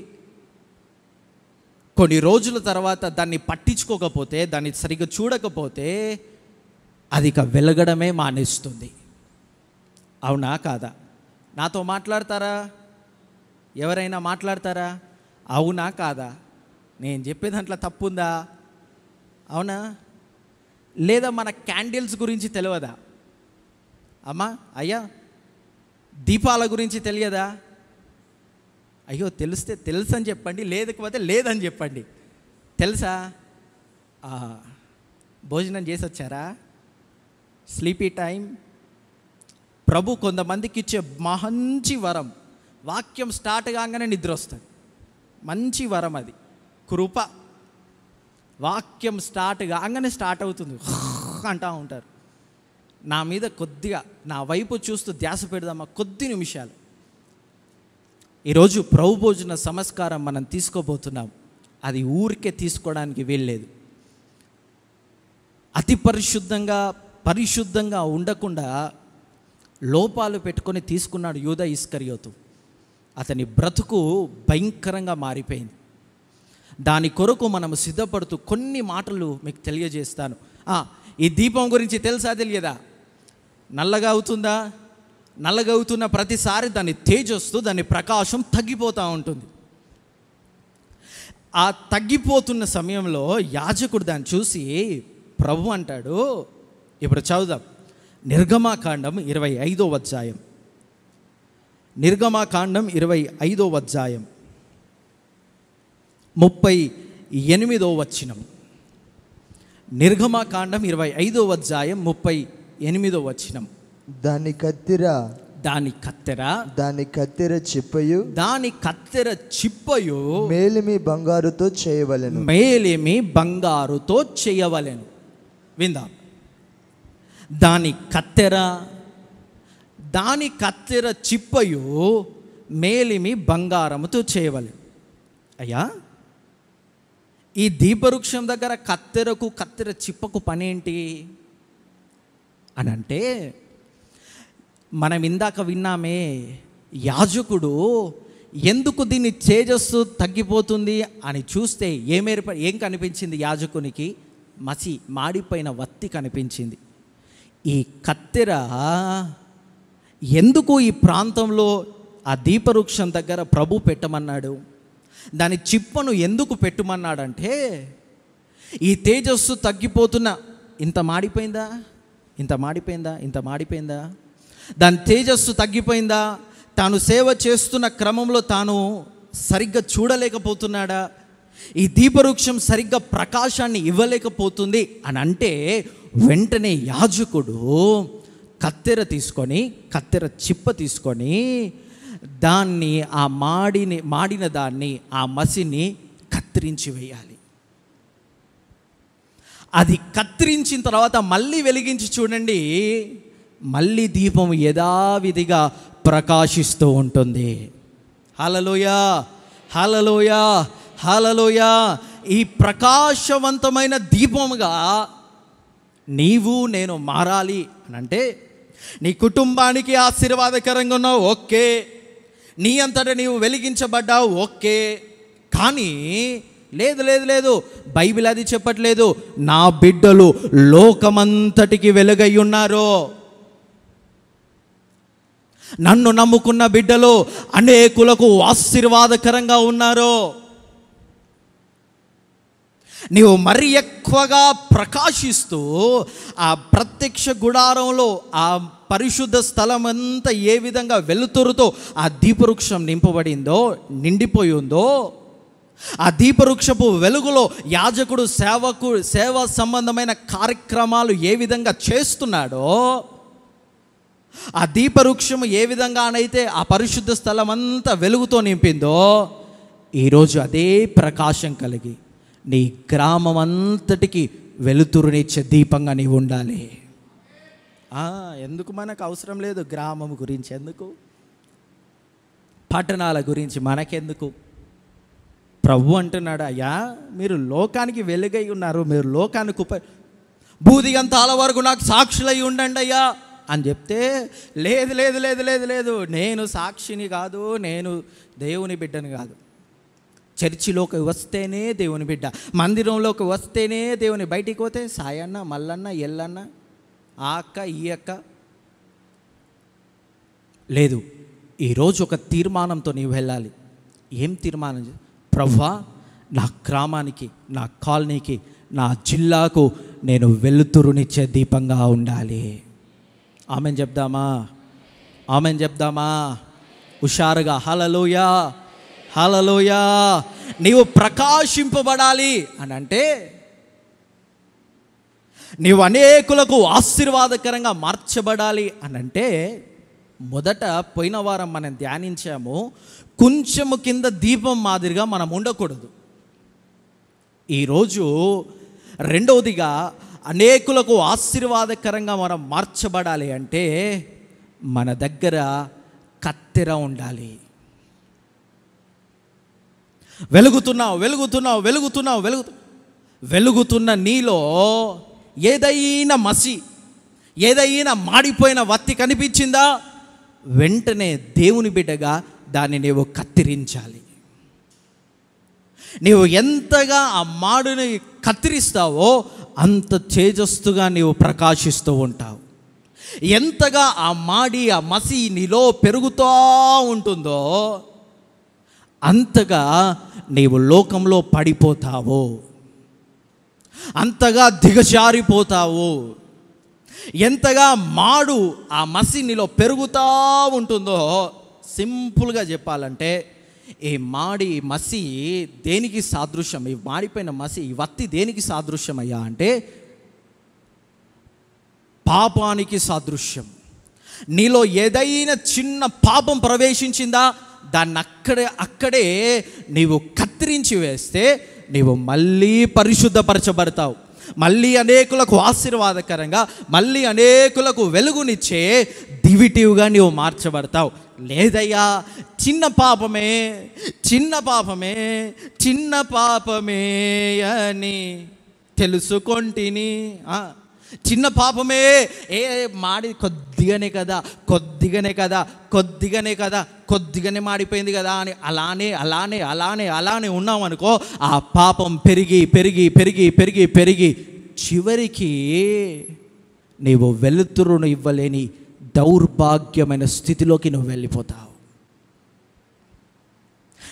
కొన్ని రోజుల తర్వాత దాన్ని పట్టించుకోకపోతే దాన్ని సరిగ్గా చూడకపోతే అది ఇక వెలగడమే మానేస్తుంది అవునా కాదా నాతో మాట్లాడతారా ఎవరైనా మాట్లాడతారా అవునా కాదా నేను చెప్పే దాంట్లో తప్పుందా అవునా లేదా మన క్యాండిల్స్ గురించి తెలియదా అమ్మా అయ్యా దీపాల గురించి తెలియదా అయ్యో తెలిస్తే తెలుసు అని చెప్పండి లేకపోతే లేదని చెప్పండి తెలుసా ఆ, భోజనం చేసి వచ్చారా స్లీపీ టైం ప్రభు కొంతమందికి ఇచ్చే మంచి వరం వాక్యం స్టార్ట్ కాగానే నిద్ర వస్తుంది మంచి వరం అది కృప వాక్యం స్టార్ట్ కాగానే స్టార్ట్ అవుతుంది అంటూ ఉంటారు నా మీద కొద్దిగా నా వైపు చూస్తూ ధ్యాస పెడదామా కొద్ది నిమిషాలు ఈరోజు ప్రభు భోజన సంస్కారం మనం తీసుకోబోతున్నాం అది ఊరికే తీసుకోవడానికి వీల్లేదు అతి పరిశుద్ధంగా పరిశుద్ధంగా ఉండకుండా లోపాలు పెట్టుకొని తీసుకున్నాడు యూద ఇస్కరియోతు అతని బ్రతుకు భయంకరంగా మారిపోయింది దాని కొరకు మనము సిద్ధపడుతూ కొన్ని మాటలు మీకు తెలియజేస్తాను ఆ, ఈ దీపం గురించి తెలుసా తెలియదా నల్లగా అవుతుందా నల్లగా అవుతున్న ప్రతిసారి దాని తేజస్సు దాని ప్రకాశం తగ్గిపోతూ ఉంటుంది ఆ తగ్గిపోతున్న సమయంలో యాజకుడు దాన్ని చూసి ప్రభు అంటాడు ఇప్పుడు చదువుదాం నిర్గమాకాండం ఇరవై ఐదో అధ్యాయం నిర్గమాకాండం ఇరవై ఐదో అధ్యాయం ముప్పై ఎనిమిదో వచనం నిర్గమాకాండం ఇరవై ఐదో అధ్యాయం ముప్పై ఎనిమిదో వచనం దాని కత్తిర దాని కత్తెర దాని కత్తెర చిప్పయు దాని కత్తెర చిప్పయు మేలిమి బంగారుతో చేయవలెను మేలేమి బంగారుతో చేయవలెను విందాం దాని కత్తెర దాని కత్తెర చిప్పయు మేలిమి బంగారముతో చేయవలెను అయ్యా ఈ దీపవృక్షం దగ్గర కత్తెరకు కత్తెర చిప్పకు పనేంటి అని అంటే మనం ఇందాక విన్నామే యాజకుడు ఎందుకు దీన్ని తేజస్సు తగ్గిపోతుంది అని చూస్తే ఏమేర్ప ఏం కనిపించింది యాజకునికి మసి మాడిపోయిన వత్తి కనిపించింది ఈ కత్తెర ఎందుకు ఈ ప్రాంతంలో ఆ దీపవృక్షం దగ్గర ప్రభు పెట్టమన్నాడు దాని చిప్పను ఎందుకు పెట్టుమన్నాడంటే ఈ తేజస్సు తగ్గిపోతున్న ఇంత మాడిపోయిందా ఇంత మాడిపోయిందా ఇంత మాడిపోయిందా దాని తేజస్సు తగ్గిపోయిందా తాను సేవ చేస్తున్న క్రమంలో తాను సరిగ్గా చూడలేకపోతున్నాడా ఈ దీపవృక్షం సరిగ్గా ప్రకాశాన్ని ఇవ్వలేకపోతుంది అని అంటే వెంటనే యాజకుడు కత్తెర తీసుకొని కత్తెర చిప్ప తీసుకొని దాన్ని ఆ మాడిని మాడిన దాన్ని ఆ మసిని కత్తిరించి వేయాలి అది కత్తిరించిన తర్వాత మళ్ళీ వెలిగించి చూడండి మళ్ళీ దీపం యథావిధిగా ప్రకాశిస్తూ ఉంటుంది హలలోయ హలలోయ హలలోయ ఈ ప్రకాశవంతమైన దీపముగా నీవు నేను మారాలి అని అంటే నీ కుటుంబానికి ఆశీర్వాదకరంగా ఉన్నావు ఓకే నీ అంతటా నీవు వెలిగించబడ్డావు ఓకే కానీ లేదు లేదు లేదు బైబిల్ అది చెప్పట్లేదు నా బిడ్డలు లోకమంతటికి వెలుగై ఉన్నారు నన్ను నమ్ముకున్న బిడ్డలు అనేకులకు ఆశీర్వాదకరంగా ఉన్నారు నీవు మరి ఎక్కువగా ప్రకాశిస్తూ ఆ ప్రత్యక్ష గుడారంలో ఆ పరిశుద్ధ స్థలం అంతా ఏ విధంగా వెలుతురుతో ఆ దీపవృక్షం నింపబడిందో నిండిపోయి ఉందో ఆ దీపవృక్షపు వెలుగులో యాజకుడు సేవకు సేవ సంబంధమైన కార్యక్రమాలు ఏ విధంగా చేస్తున్నాడో ఆ దీపవృక్షం ఏ విధంగానైతే ఆ పరిశుద్ధ స్థలం అంతా వెలుగుతో నింపిందో ఈరోజు అదే ప్రకాశం కలిగి నీ గ్రామం అంతటికి వెలుతురునిచ్చే దీపంగా నీవు ఉండాలి ఆ, ఎందుకు మనకు అవసరం లేదు గ్రామం గురించి ఎందుకు పట్టణాల గురించి మనకెందుకు ప్రభు అంటున్నాడు అయ్యా మీరు లోకానికి వెలుగై ఉన్నారు మీరు లోకానికి ఉప బూదిగంతాల వరకు నాకు సాక్షులై ఉండండి అయ్యా అని చెప్తే లేదు లేదు లేదు లేదు లేదు నేను సాక్షిని కాదు నేను దేవుని బిడ్డని కాదు చర్చిలోకి వస్తేనే దేవుని బిడ్డ మందిరంలోకి వస్తేనే దేవుని బయటికి పోతే సాయన్న మల్లన్న ఎల్లన్న ఆ అక్క ఈ అక్క లేదు ఈరోజు ఒక తీర్మానంతో నీవు వెళ్ళాలి ఏం తీర్మానం చే- ప్రవ్వా నా గ్రామానికి నా కాలనీకి నా జిల్లాకు నేను వెలుతురునిచ్చే దీపంగా ఉండాలి ఆమెను చెప్దామా ఆమెను చెప్దామా హుషారుగా హలలోయా హలలోయా నీవు ప్రకాశింపబడాలి అని అంటే నీవు అనేకులకు ఆశీర్వాదకరంగా మార్చబడాలి అని అంటే మొదట పోయిన వారం మనం ధ్యానించాము కొంచెము కింద దీపం మాదిరిగా మనం ఉండకూడదు ఈరోజు రెండవదిగా అనేకులకు ఆశీర్వాదకరంగా మనం మార్చబడాలి అంటే మన దగ్గర కత్తెర ఉండాలి వెలుగుతున్నావు వెలుగుతున్నావు వెలుగుతున్నావు వెలుగు వెలుగుతున్న నీలో ఏదైనా మసి ఏదైనా మాడిపోయిన వత్తి కనిపించిందా వెంటనే దేవుని బిడ్డగా దాన్ని నీవు కత్తిరించాలి నీవు ఎంతగా ఆ మాడుని కత్తిరిస్తావో అంత తేజస్సుగా నీవు ప్రకాశిస్తూ ఉంటావు ఎంతగా ఆ మాడి ఆ మసి నీలో పెరుగుతూ ఉంటుందో అంతగా నీవు లోకంలో పడిపోతావు అంతగా దిగజారిపోతావు ఎంతగా మాడు ఆ మసి నీలో పెరుగుతూ ఉంటుందో సింపుల్గా చెప్పాలంటే ఈ మాడి ఈ మసి దేనికి సాదృశ్యం ఈ మాడిపోయిన మసి ఈ వత్తి దేనికి సాదృశ్యం అయ్యా అంటే పాపానికి సాదృశ్యం నీలో ఏదైనా చిన్న పాపం ప్రవేశించిందా దాన్ని అక్కడే అక్కడే నీవు కత్తిరించి వేస్తే నీవు మళ్ళీ పరిశుద్ధపరచబడతావు మళ్ళీ అనేకులకు ఆశీర్వాదకరంగా మళ్ళీ అనేకులకు వెలుగునిచ్చే దివిటివ్గా నీవు మార్చబడతావు లేదయ్యా చిన్న పాపమే చిన్న పాపమే చిన్న పాపమే అని తెలుసుకొంటిని ఆ, చిన్న పాపమే ఏ మాడి కొద్దిగానే కదా కొద్దిగానే కదా కొద్దిగానే కదా కొద్దిగానే మాడిపోయింది కదా అని అలానే అలానే అలానే అలానే ఉన్నాం అనుకో ఆ పాపం పెరిగి పెరిగి పెరిగి పెరిగి పెరిగి చివరికి నీవు వెలుతురును ఇవ్వలేని దౌర్భాగ్యమైన స్థితిలోకి నువ్వు వెళ్ళిపోతావు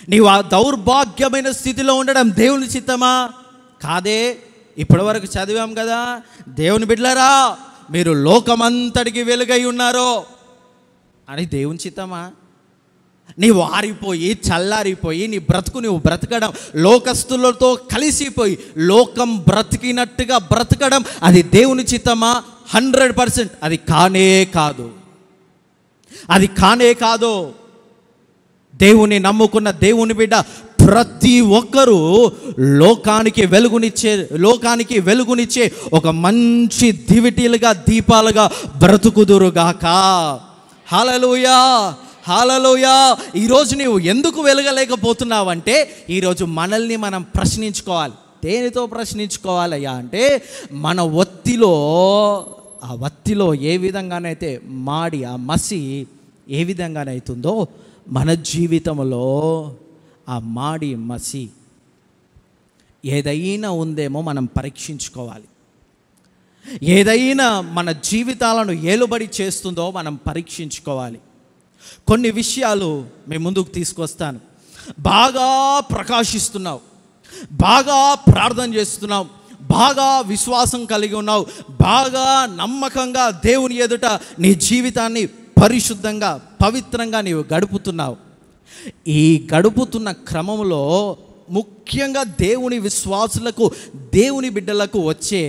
నీవు ఆ దౌర్భాగ్యమైన స్థితిలో ఉండడం దేవుని చిత్తమా కాదే ఇప్పటివరకు చదివాం కదా దేవుని బిడ్డలారా మీరు లోకమంతటికి వెలుగై ఉన్నారో అని దేవుని చిత్తమా నీవు ఆరిపోయి చల్లారిపోయి నీ బ్రతుకు నువ్వు బ్రతకడం లోకస్తులతో కలిసిపోయి లోకం బ్రతికినట్టుగా బ్రతకడం అది దేవుని చిత్తమా హండ్రెడ్ పర్సెంట్ అది కానే కాదు అది కానే కాదు దేవుని నమ్ముకున్న దేవుని బిడ్డ ప్రతి ఒక్కరూ లోకానికి వెలుగునిచ్చే లోకానికి వెలుగునిచ్చే ఒక మంచి దివిటీలుగా దీపాలుగా బ్రతుకుదురుగాక హాలలుయా హాలలుయా ఈరోజు నీవు ఎందుకు వెలగలేకపోతున్నావంటే ఈరోజు మనల్ని మనం ప్రశ్నించుకోవాలి దేనితో ప్రశ్నించుకోవాలయ్యా అంటే మన ఒత్తిలో ఆ వత్తిలో ఏ విధంగానైతే మాడి ఆ మసి ఏ విధంగానైతుందో మన జీవితంలో ఆ మాడి మసి ఏదైనా ఉందేమో మనం పరీక్షించుకోవాలి ఏదైనా మన జీవితాలను ఏలుబడి చేస్తుందో మనం పరీక్షించుకోవాలి కొన్ని విషయాలు మేము ముందుకు తీసుకొస్తాను బాగా ప్రకాశిస్తున్నావు బాగా ప్రార్థన చేస్తున్నావు బాగా విశ్వాసం కలిగి ఉన్నావు బాగా నమ్మకంగా దేవుని ఎదుట నీ జీవితాన్ని పరిశుద్ధంగా పవిత్రంగా నీవు గడుపుతున్నావు ఈ గడుపుతున్న క్రమంలో ముఖ్యంగా దేవుని విశ్వాసులకు దేవుని బిడ్డలకు వచ్చే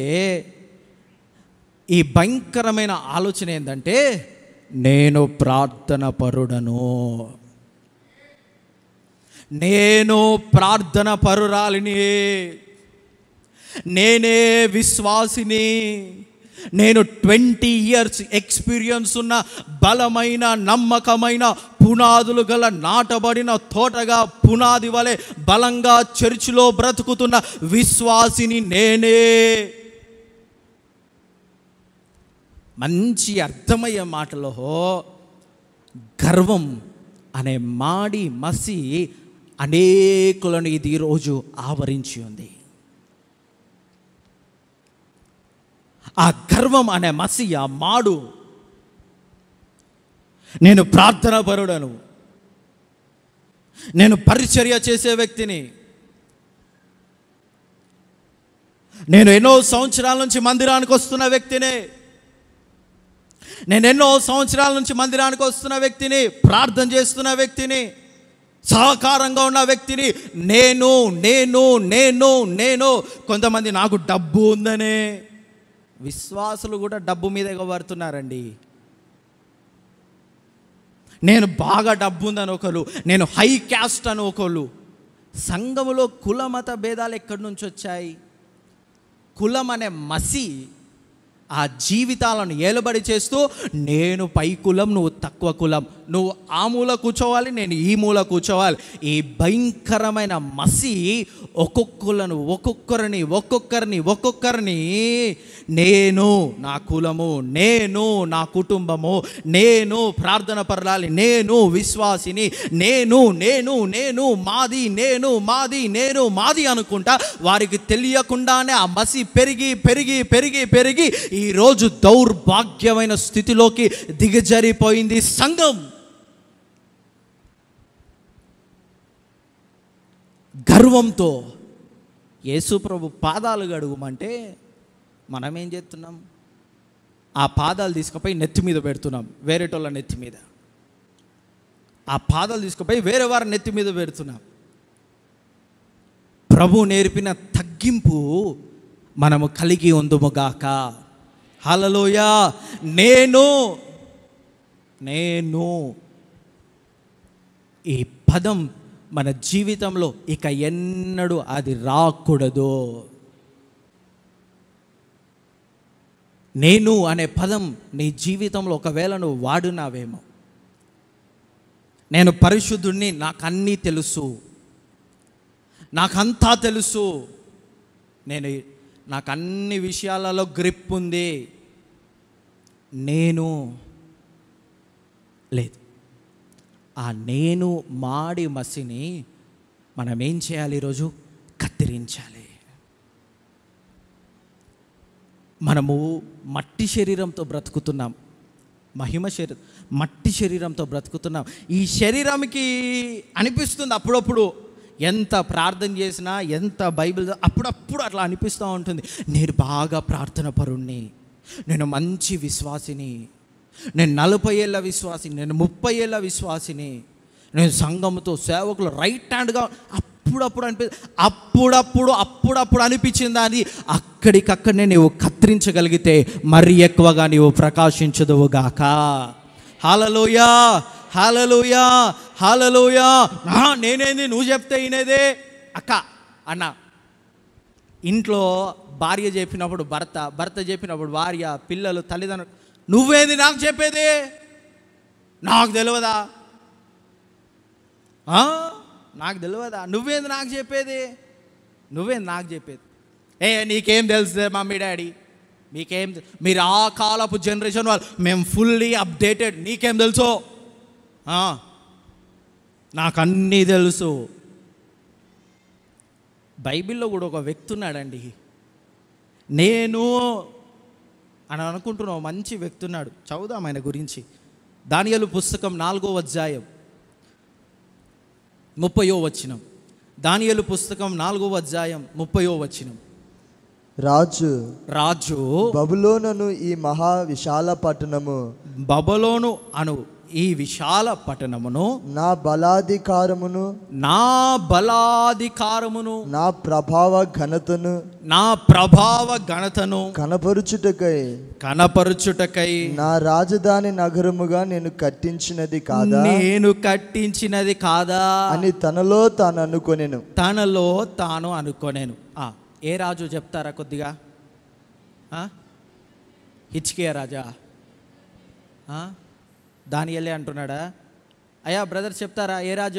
ఈ భయంకరమైన ఆలోచన ఏంటంటే నేను ప్రార్థన పరుడను నేను ప్రార్థన పరురాలిని నేనే విశ్వాసిని నేను ట్వంటీ ఇయర్స్ ఎక్స్పీరియన్స్ ఉన్న బలమైన నమ్మకమైన పునాదులు గల నాటబడిన తోటగా పునాది వలె బలంగా చర్చిలో బ్రతుకుతున్న విశ్వాసిని నేనే మంచి అర్థమయ్యే మాటలో గర్వం అనే మాడి మసి అనేకులను ఇది ఈరోజు ఆవరించి ఉంది ఆ గర్వం అనే మసి ఆ మాడు నేను ప్రార్థన పరుడను నేను పరిచర్య చేసే వ్యక్తిని నేను ఎన్నో సంవత్సరాల నుంచి మందిరానికి వస్తున్న వ్యక్తిని నేను ఎన్నో సంవత్సరాల నుంచి మందిరానికి వస్తున్న వ్యక్తిని ప్రార్థన చేస్తున్న వ్యక్తిని సహకారంగా ఉన్న వ్యక్తిని నేను నేను నేను నేను కొంతమంది నాకు డబ్బు ఉందనే విశ్వాసులు కూడా డబ్బు మీద ఎగబడుతున్నారండి నేను బాగా డబ్బు ఉందని ఒకరు నేను హై క్యాస్ట్ అని ఒకరు సంఘములో కుల మత భేదాలు ఎక్కడి నుంచి వచ్చాయి కులం అనే మసి ఆ జీవితాలను ఏలుబడి చేస్తూ నేను పై కులం నువ్వు తక్కువ కులం నువ్వు ఆ మూల కూర్చోవాలి నేను ఈ మూల కూర్చోవాలి ఈ భయంకరమైన మసి ఒక్కొక్కలను ఒక్కొక్కరిని ఒక్కొక్కరిని ఒక్కొక్కరిని నేను నా కులము నేను నా కుటుంబము నేను ప్రార్థన పరలాలి నేను విశ్వాసిని నేను నేను నేను మాది నేను మాది నేను మాది అనుకుంటా వారికి తెలియకుండానే ఆ మసి పెరిగి పెరిగి పెరిగి పెరిగి ఈరోజు దౌర్భాగ్యమైన స్థితిలోకి దిగజారిపోయింది సంఘం గర్వంతో యేసు ప్రభు పాదాలు గడుగుమంటే మనం ఏం చేస్తున్నాం ఆ పాదాలు తీసుకుపోయి నెత్తి మీద పెడుతున్నాం వేరేటోళ్ళ నెత్తి మీద ఆ పాదాలు తీసుకుపోయి వేరే వారి నెత్తి మీద పెడుతున్నాం ప్రభు నేర్పిన తగ్గింపు మనము కలిగి ఉందుముగాక హలలోయ నేను నేను ఈ పదం మన జీవితంలో ఇక ఎన్నడూ అది రాకూడదు నేను అనే పదం నీ జీవితంలో ఒకవేళ నువ్వు వాడునావేమో నేను పరిశుద్ధుడిని నాకు అన్నీ తెలుసు నాకంతా తెలుసు నేను నాకు అన్ని విషయాలలో గ్రిప్ ఉంది నేను లేదు ఆ నేను మాడి మసిని మనం ఏం చేయాలి ఈరోజు కత్తిరించాలి మనము మట్టి శరీరంతో బ్రతుకుతున్నాం మహిమ శరీరం మట్టి శరీరంతో బ్రతుకుతున్నాం ఈ శరీరంకి అనిపిస్తుంది అప్పుడప్పుడు ఎంత ప్రార్థన చేసినా ఎంత బైబిల్ అప్పుడప్పుడు అట్లా అనిపిస్తూ ఉంటుంది నేను బాగా ప్రార్థన పరుణ్ణి నేను మంచి విశ్వాసిని నేను నలభై ఏళ్ళ విశ్వాసిని నేను ముప్పై ఏళ్ళ విశ్వాసిని నేను సంఘంతో సేవకులు రైట్ హ్యాండ్గా అప్పుడప్పుడు అనిపి అప్పుడప్పుడు అప్పుడప్పుడు అనిపించింది అది అక్కడికక్కడనే నీవు కత్తిరించగలిగితే మరి ఎక్కువగా నీవు ప్రకాశించదువుగాక హాలలోయా హాలలోయా హాలలోయా ఆ, నేనేంది నువ్వు చెప్తే ఈయనేదే అక్క అన్న ఇంట్లో భార్య చెప్పినప్పుడు భర్త భర్త చెప్పినప్పుడు భార్య పిల్లలు తల్లిదండ్రులు నువ్వేంది నాకు చెప్పేది నాకు తెలియదా ఆ? నాకు తెలియదా నువ్వేంది నాకు చెప్పేది నువ్వేంది నాకు చెప్పేది ఏ నీకేం తెలుసు మమ్మీ డాడీ మీకేం తె- మీరు ఆ కాలపు జనరేషన్ వాళ్ళు మేము ఫుల్లీ అప్డేటెడ్ నీకేం తెలుసు ఆ, నాకు అన్నీ తెలుసు బైబిల్లో కూడా ఒక వ్యక్తి ఉన్నాడండి నేను అని అనుకుంటున్నావు మంచి వ్యక్తి ఉన్నాడు చదువుదాం ఆయన గురించి దానియలు పుస్తకం నాలుగో అధ్యాయం ముప్పయో వచనం దానియలు పుస్తకం నాలుగో అధ్యాయం ముప్పయో వచనం రాజు రాజు బబులోనను ఈ మహా విశాల పట్టణము బబలోను అను ఈ విశాల పట్టణమును నా బలాధికారమును నా బలాధికారమును నా ప్రభావ ఘనతను నా ప్రభావ ఘనతను కనపరుచుటకై కనపరుచుటకై నా రాజధాని నగరముగా నేను కట్టించినది కాదా నేను కట్టించినది కాదా అని తనలో తాను అనుకొనెను తనలో తాను అనుకోనేను ఆ, ఏ రాజు చెప్తారా కొద్దిగా ఆ? హిచ్కియా రాజా ఆ? దానియలే అంటున్నాడా అయ్యా బ్రదర్ చెప్తారా ఏ రాజు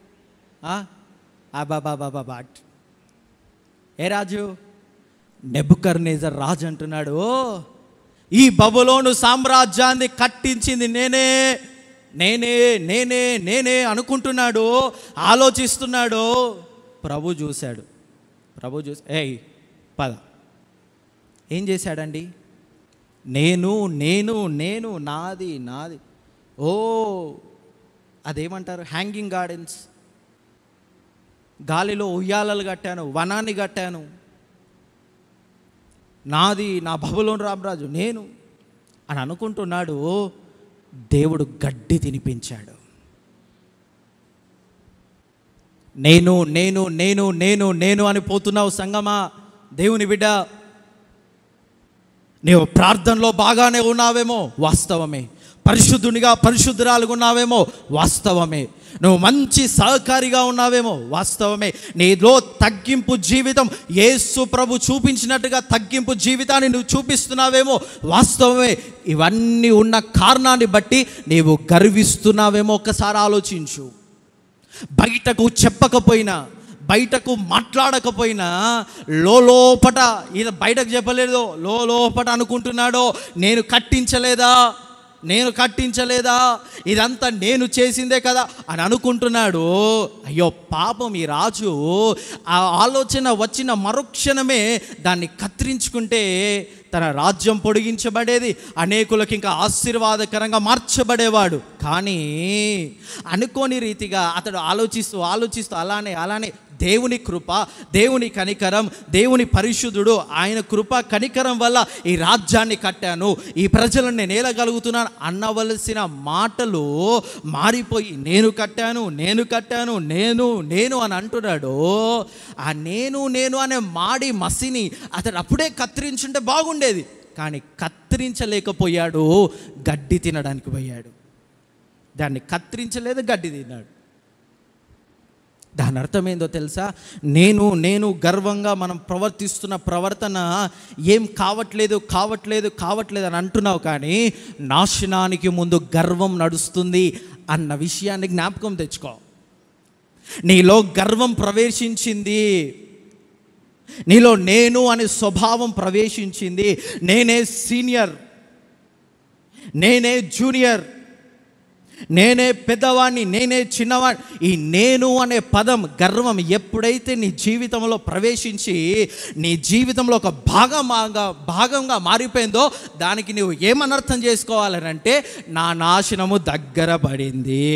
బాబా ఏ రాజు నెబుకర్నేజర్ రాజు అంటున్నాడు "ఓ, ఈ బబులోను సామ్రాజ్యాన్ని కట్టించింది నేనే నేనే నేనే నేనే అనుకుంటున్నాడు ఆలోచిస్తున్నాడు ప్రభు చూశాడు ప్రభు చూసి ఏయ్ పద ఏం చేశాడండి నేను నేను నేను నాది నాది ఓ అదేమంటారు హ్యాంగింగ్ గార్డెన్స్ గాలిలో ఉయ్యాలలు కట్టాను వనాన్ని కట్టాను నాది నా బబులోని రామరాజు నేను అని అనుకుంటున్నాడు దేవుడు గడ్డి తినిపించాడు నేను నేను నేను నేను నేను అని పోతున్నావు సంగమా దేవుని బిడ్డ నీవు ప్రార్థనలో బాగానే ఉన్నావేమో వాస్తవమే పరిశుద్ధునిగా పరిశుద్ధురాలుగా ఉన్నావేమో వాస్తవమే నువ్వు మంచి సహకారిగా ఉన్నావేమో వాస్తవమే నీలో తగ్గింపు జీవితం యేసు ప్రభు చూపించినట్టుగా తగ్గింపు జీవితాన్ని నువ్వు చూపిస్తున్నావేమో వాస్తవమే ఇవన్నీ ఉన్న కారణాన్ని బట్టి నీవు గర్విస్తున్నావేమో ఒక్కసారి ఆలోచించు బయటకు చెప్పకపోయినా బయటకు మాట్లాడకపోయినా లోపట ఈయన బయటకు చెప్పలేదో లోపట అనుకుంటున్నాడో నేను కట్టించలేదా నేను కట్టించలేదా ఇదంతా నేను చేసిందే కదా అని అనుకుంటున్నాడు అయ్యో పాపం ఈ రాజు ఆ ఆలోచన వచ్చిన మరుక్షణమే దాన్ని కత్తిరించుకుంటే తన రాజ్యం పొడిగించబడేది అనేకులకు ఇంకా ఆశీర్వాదకరంగా మార్చబడేవాడు కానీ అనుకోని రీతిగా అతడు ఆలోచిస్తూ ఆలోచిస్తూ అలానే అలానే దేవుని కృప దేవుని కనికరం దేవుని పరిశుద్ధుడు ఆయన కృప కనికరం వల్ల ఈ రాజ్యాన్ని కట్టాను ఈ ప్రజలను నేను ఏలగలుగుతున్నాను అన్నవలసిన మాటలు మారిపోయి నేను కట్టాను నేను కట్టాను నేను నేను అని అంటున్నాడు ఆ నేను నేను అనే మాడి మసిని అతడు అప్పుడే కత్తిరించుంటే బాగుండేది కానీ కత్తిరించలేకపోయాడు గడ్డి తినడానికి పోయాడు దాన్ని కత్తిరించలేదు గడ్డి తిన్నాడు దాని అర్థం ఏందో తెలుసా నేను నేను గర్వంగా మనం ప్రవర్తిస్తున్న ప్రవర్తన ఏం కావట్లేదు కావట్లేదు కావట్లేదు అని అంటున్నావు కానీ నాశనానికి ముందు గర్వం నడుస్తుంది అన్న విషయాన్ని జ్ఞాపకం తెచ్చుకో నీలో గర్వం ప్రవేశించింది నీలో నేను అనే స్వభావం ప్రవేశించింది నేనే సీనియర్ నేనే జూనియర్ నేనే పెద్దవాడిని నేనే చిన్నవాడిని ఈ నేను అనే పదం గర్వం ఎప్పుడైతే నీ జీవితంలో ప్రవేశించి నీ జీవితంలో ఒక భాగంగా భాగంగా మారిపోయిందో దానికి నువ్వు ఏమనర్థం చేసుకోవాలనంటే నా నాశనము దగ్గర పడింది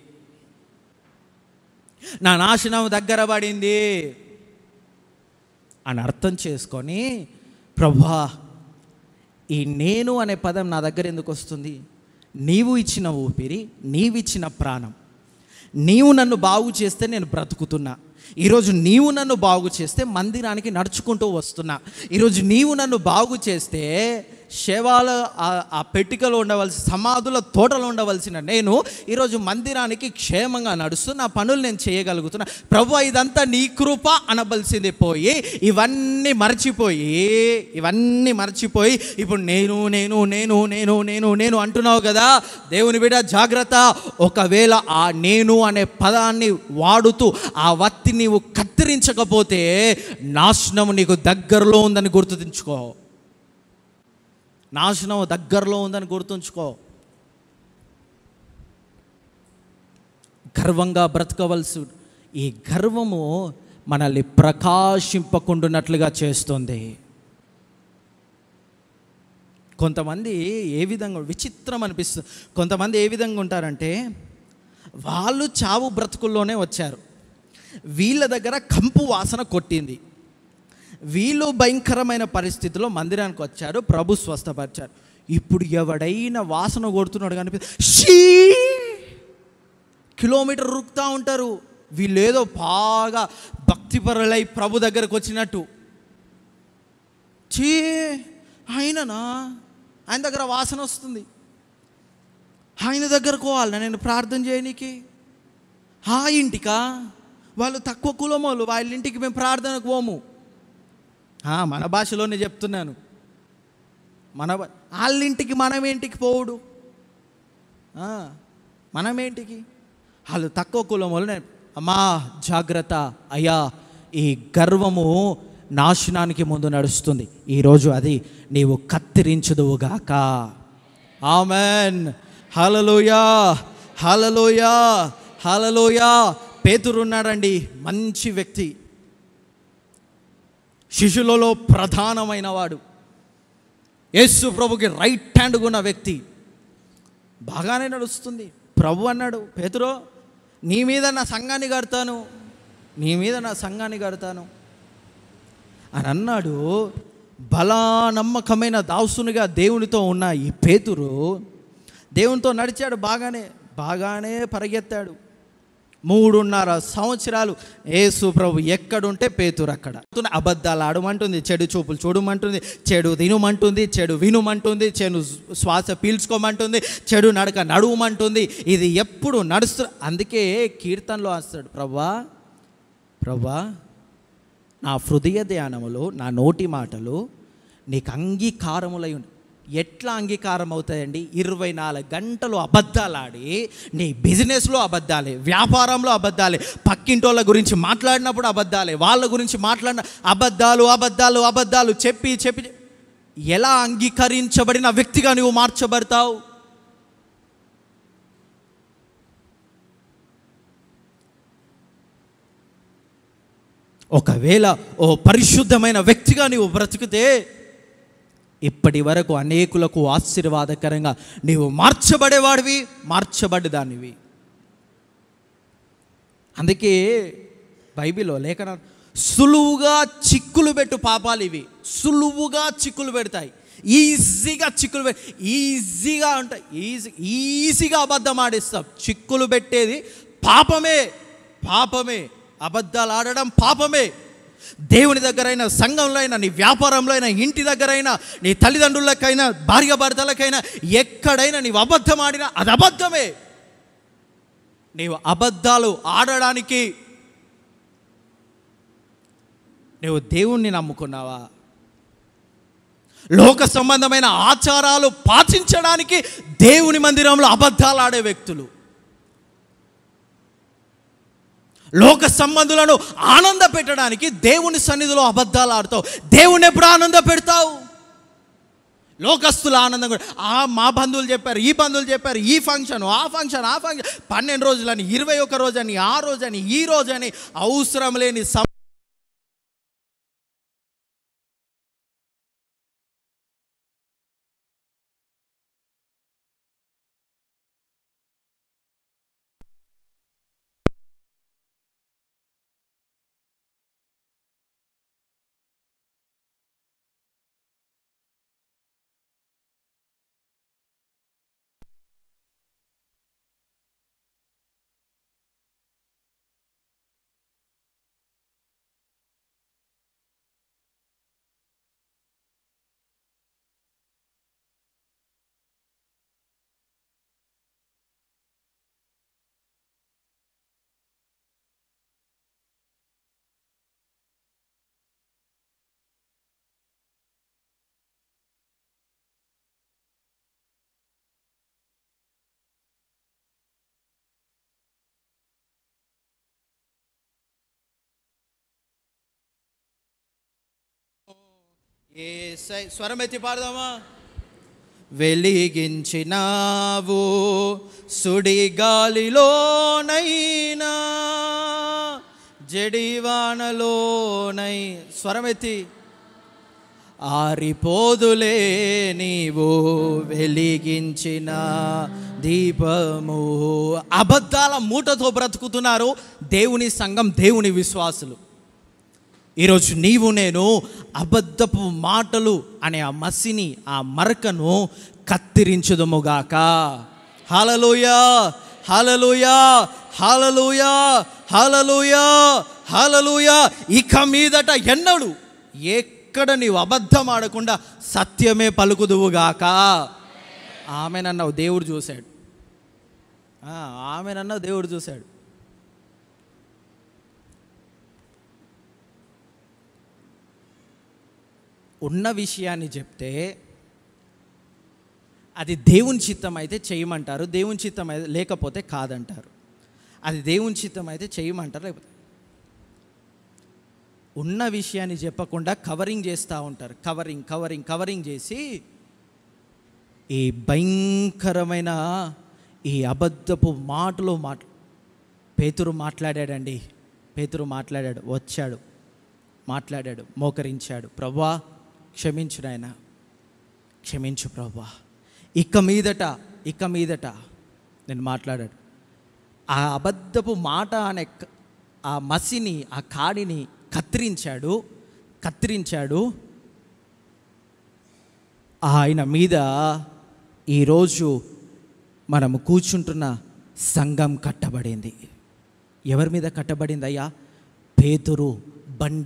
నా నాశనం దగ్గర పడింది అని అర్థం చేసుకొని ప్రభా ఈ నేను అనే పదం నా దగ్గర ఎందుకు వస్తుంది నీవు ఇచ్చిన ఊపిరి నీవిచ్చిన ప్రాణం నీవు నన్ను బాగు చేస్తే నేను బ్రతుకుతున్నా ఈరోజు నీవు నన్ను బాగు చేస్తే మందిరానికి నడుచుకుంటూ వస్తున్నా ఈరోజు నీవు నన్ను బాగు చేస్తే శవాల ఆ- ఆ పెట్టికలో ఉండవలసి సమాధుల తోటలో ఉండవలసిన నేను ఈరోజు మందిరానికి క్షేమంగా నడుస్తూ నా పనులు నేను చేయగలుగుతున్నా ప్రభు ఇదంతా నీ కృప అనవలసింది పోయి ఇవన్నీ మర్చిపోయి ఇవన్నీ మర్చిపోయి ఇప్పుడు నేను నేను నేను నేను నేను నేను అంటున్నావు కదా దేవుని బిడ్డ జాగ్రత్త ఒకవేళ ఆ నేను అనే పదాన్ని వాడుతూ ఆ వత్తి నీవు కత్తిరించకపోతే నాశనం నీకు దగ్గరలో ఉందని గుర్తుంచుకో నాశనం దగ్గరలో ఉందని గుర్తుంచుకో గర్వంగా బ్రతకవలసి ఈ గర్వము మనల్ని ప్రకాశింపకుండునట్లుగా చేస్తుంది కొంతమంది ఏ విధంగా విచిత్రం అనిపిస్తుంది కొంతమంది ఏ విధంగా ఉంటారంటే వాళ్ళు చావు బ్రతుకుల్లోనే వచ్చారు వీళ్ళ దగ్గర కంపు వాసన కొట్టింది వీళ్ళు భయంకరమైన పరిస్థితిలో మందిరానికి వచ్చారు ప్రభు స్వస్థపరిచారు ఇప్పుడు ఎవడైనా వాసన కొడుతున్నాడు కనిపి షీ కిలోమీటర్ రుక్తా ఉంటారు వీళ్ళేదో బాగా భక్తిపరులై ప్రభు దగ్గరకు వచ్చినట్టు చీ ఆయననా ఆయన దగ్గర వాసన వస్తుంది ఆయన దగ్గరకు పోవాలనా నేను ప్రార్థన చేయనీకి ఆ ఇంటికా వాళ్ళు తక్కువ కులమోళ్ళు వాళ్ళ ఇంటికి మేము ప్రార్థనకు పోము ఆ, మన భాషలోనే చెప్తున్నాను మన భా- వాళ్ళ ఇంటికి మనం ఏంటికి పోవుడు ఆ, మనమేంటికి వాళ్ళు తక్కువ కులం వాళ్ళు నేను అమ్మా జాగ్రత్త అయ్యా ఈ గర్వము నాశనానికి ముందు నడుస్తుంది ఈరోజు అది నీవు కత్తిరించుదువుగాక ఆమెన్ హలలోయా హలలోయా హలలోయా పేతురున్నాడండి మంచి వ్యక్తి శిష్యులలో ప్రధానమైన వాడు యేసు ప్రభుకి రైట్ హ్యాండ్ ఉన్న వ్యక్తి బాగానే నడుస్తుంది ప్రభు అన్నాడు పేతురో నీ మీద నా సంఘాన్ని కడతాను నీ మీద నా సంఘాన్ని కడతాను అని అన్నాడు బలా నమ్మకమైన దాసునిగా దేవునితో ఉన్న ఈ పేతురు దేవునితో నడిచాడు బాగానే బాగానే పరిగెత్తాడు మూడున్నర సంవత్సరాలు యేసు ప్రభు ఎక్కడుంటే పేతురు అక్కడ అబద్ధాలు ఆడమంటుంది చెడు చూపులు చూడమంటుంది చెడు తినుమంటుంది చెడు వినుమంటుంది చెడు శ్వాస పీల్చుకోమంటుంది చెడు నడక నడువమంటుంది ఇది ఎప్పుడు నడుస్తు అందుకే కీర్తనలో వస్తాడు ప్రభా ప్రభా నా హృదయ ధ్యానములు నా నోటి మాటలు నీకు అంగీకారములై ఉండి ఎట్లా అంగీకారం అవుతాయండి ఇరవై నాలుగు గంటలు అబద్ధాలు ఆడి నీ బిజినెస్లో అబద్ధాలే వ్యాపారంలో అబద్ధాలే పక్కింటోళ్ళ గురించి మాట్లాడినప్పుడు అబద్ధాలే వాళ్ళ గురించి మాట్లాడిన అబద్ధాలు అబద్ధాలు అబద్ధాలు చెప్పి చెప్పి ఎలా అంగీకరించబడిన వ్యక్తిగా నువ్వు మార్చబడతావు ఒకవేళ ఓ పరిశుద్ధమైన వ్యక్తిగా నీవు బ్రతికితే ఇప్పటి వరకు అనేకులకు ఆశీర్వాదకరంగా నీవు మార్చబడేవాడివి మార్చబడ్డదానివి అందుకే బైబిల్లో లేఖన సులువుగా చిక్కులు పెట్టు పాపాలు ఇవి సులువుగా చిక్కులు పెడతాయి ఈజీగా చిక్కులు పె ఈజీగా ఉంటాయి ఈజీ ఈజీగా అబద్ధం ఆడిస్తాం చిక్కులు పెట్టేది పాపమే పాపమే అబద్ధాలు ఆడడం పాపమే దేవుని దగ్గరైనా సంఘంలో అయినా నీ వ్యాపారంలో అయినా ఇంటి దగ్గరైనా నీ తల్లిదండ్రులకైనా భార్య భర్తలకైనా ఎక్కడైనా నీవు అబద్ధం ఆడినా అది అబద్ధమే నీవు అబద్ధాలు ఆడడానికి నువ్వు దేవుణ్ణి నమ్ముకున్నావా లోక సంబంధమైన ఆచారాలు పాటించడానికి దేవుని మందిరంలో అబద్ధాలు ఆడే వ్యక్తులు లోక సంబంధులను ఆనంద పెట్టడానికి దేవుని సన్నిధిలో అబద్ధాలు ఆడతావు దేవుని ఎప్పుడు ఆనంద పెడతావు లోకస్తుల ఆనందం కూడా ఆ మా బంధువులు చెప్పారు ఈ బంధువులు చెప్పారు ఈ ఫంక్షన్ ఆ ఫంక్షన్ ఆ ఫంక్షన్ పన్నెండు రోజులని ఇరవై ఒక రోజని ఆ రోజని ఈ రోజని అవసరం లేని సమ ఏసై స్వరం ఎత్తి పాడదామా వెలిగించినావు సుడి గాలిలోనైనా జడివానలోనై స్వరం ఎత్తి ఆరిపోదులే నీవు వెలిగించిన దీపము అబద్ధాల మూటతో బ్రతుకుతున్నారు దేవుని సంఘం దేవుని విశ్వాసులు ఈరోజు నీవు నేను అబద్ధపు మాటలు అనే ఆ మసిని ఆ మరకను కత్తిరించుదుముగాక హలలుయా హలలుయా హలలుయా హలలుయా హలలుయా ఇక మీదట ఎన్నడు ఎక్కడ నీవు అబద్ధం ఆడకుండా సత్యమే పలుకుదువుగాక ఆమెనన్నావు దేవుడు చూశాడు ఆ, ఆమెనన్నావు దేవుడు చూశాడు ఉన్న విషయాన్ని చెప్తే అది దేవుని చిత్తం అయితే చేయమంటారు దేవుని చిత్తం అయితే లేకపోతే కాదంటారు అది దేవుని చిత్తం అయితే చేయమంటారు లేకపోతే ఉన్న విషయాన్ని చెప్పకుండా కవరింగ్ చేస్తూ ఉంటారు కవరింగ్ కవరింగ్ కవరింగ్ చేసి ఈ భయంకరమైన ఈ అబద్ధపు మాటలు మాట పేతురు మాట్లాడాడండి పేతురు మాట్లాడాడు వచ్చాడు మాట్లాడాడు మోకరించాడు ప్రభా క్షమించు నాయన క్షమించు ప్రభా ఇక మీదట ఇక మీదట నేను మాట్లాడాడు ఆ అబద్ధపు మాట అనే క- ఆ మసిని ఆ కాడిని కత్తిరించాడు కత్తిరించాడు ఆయన మీద ఈరోజు మనము కూర్చుంటున్న సంఘం కట్టబడింది ఎవరి మీద కట్టబడింది అయ్యా పేతురు బండ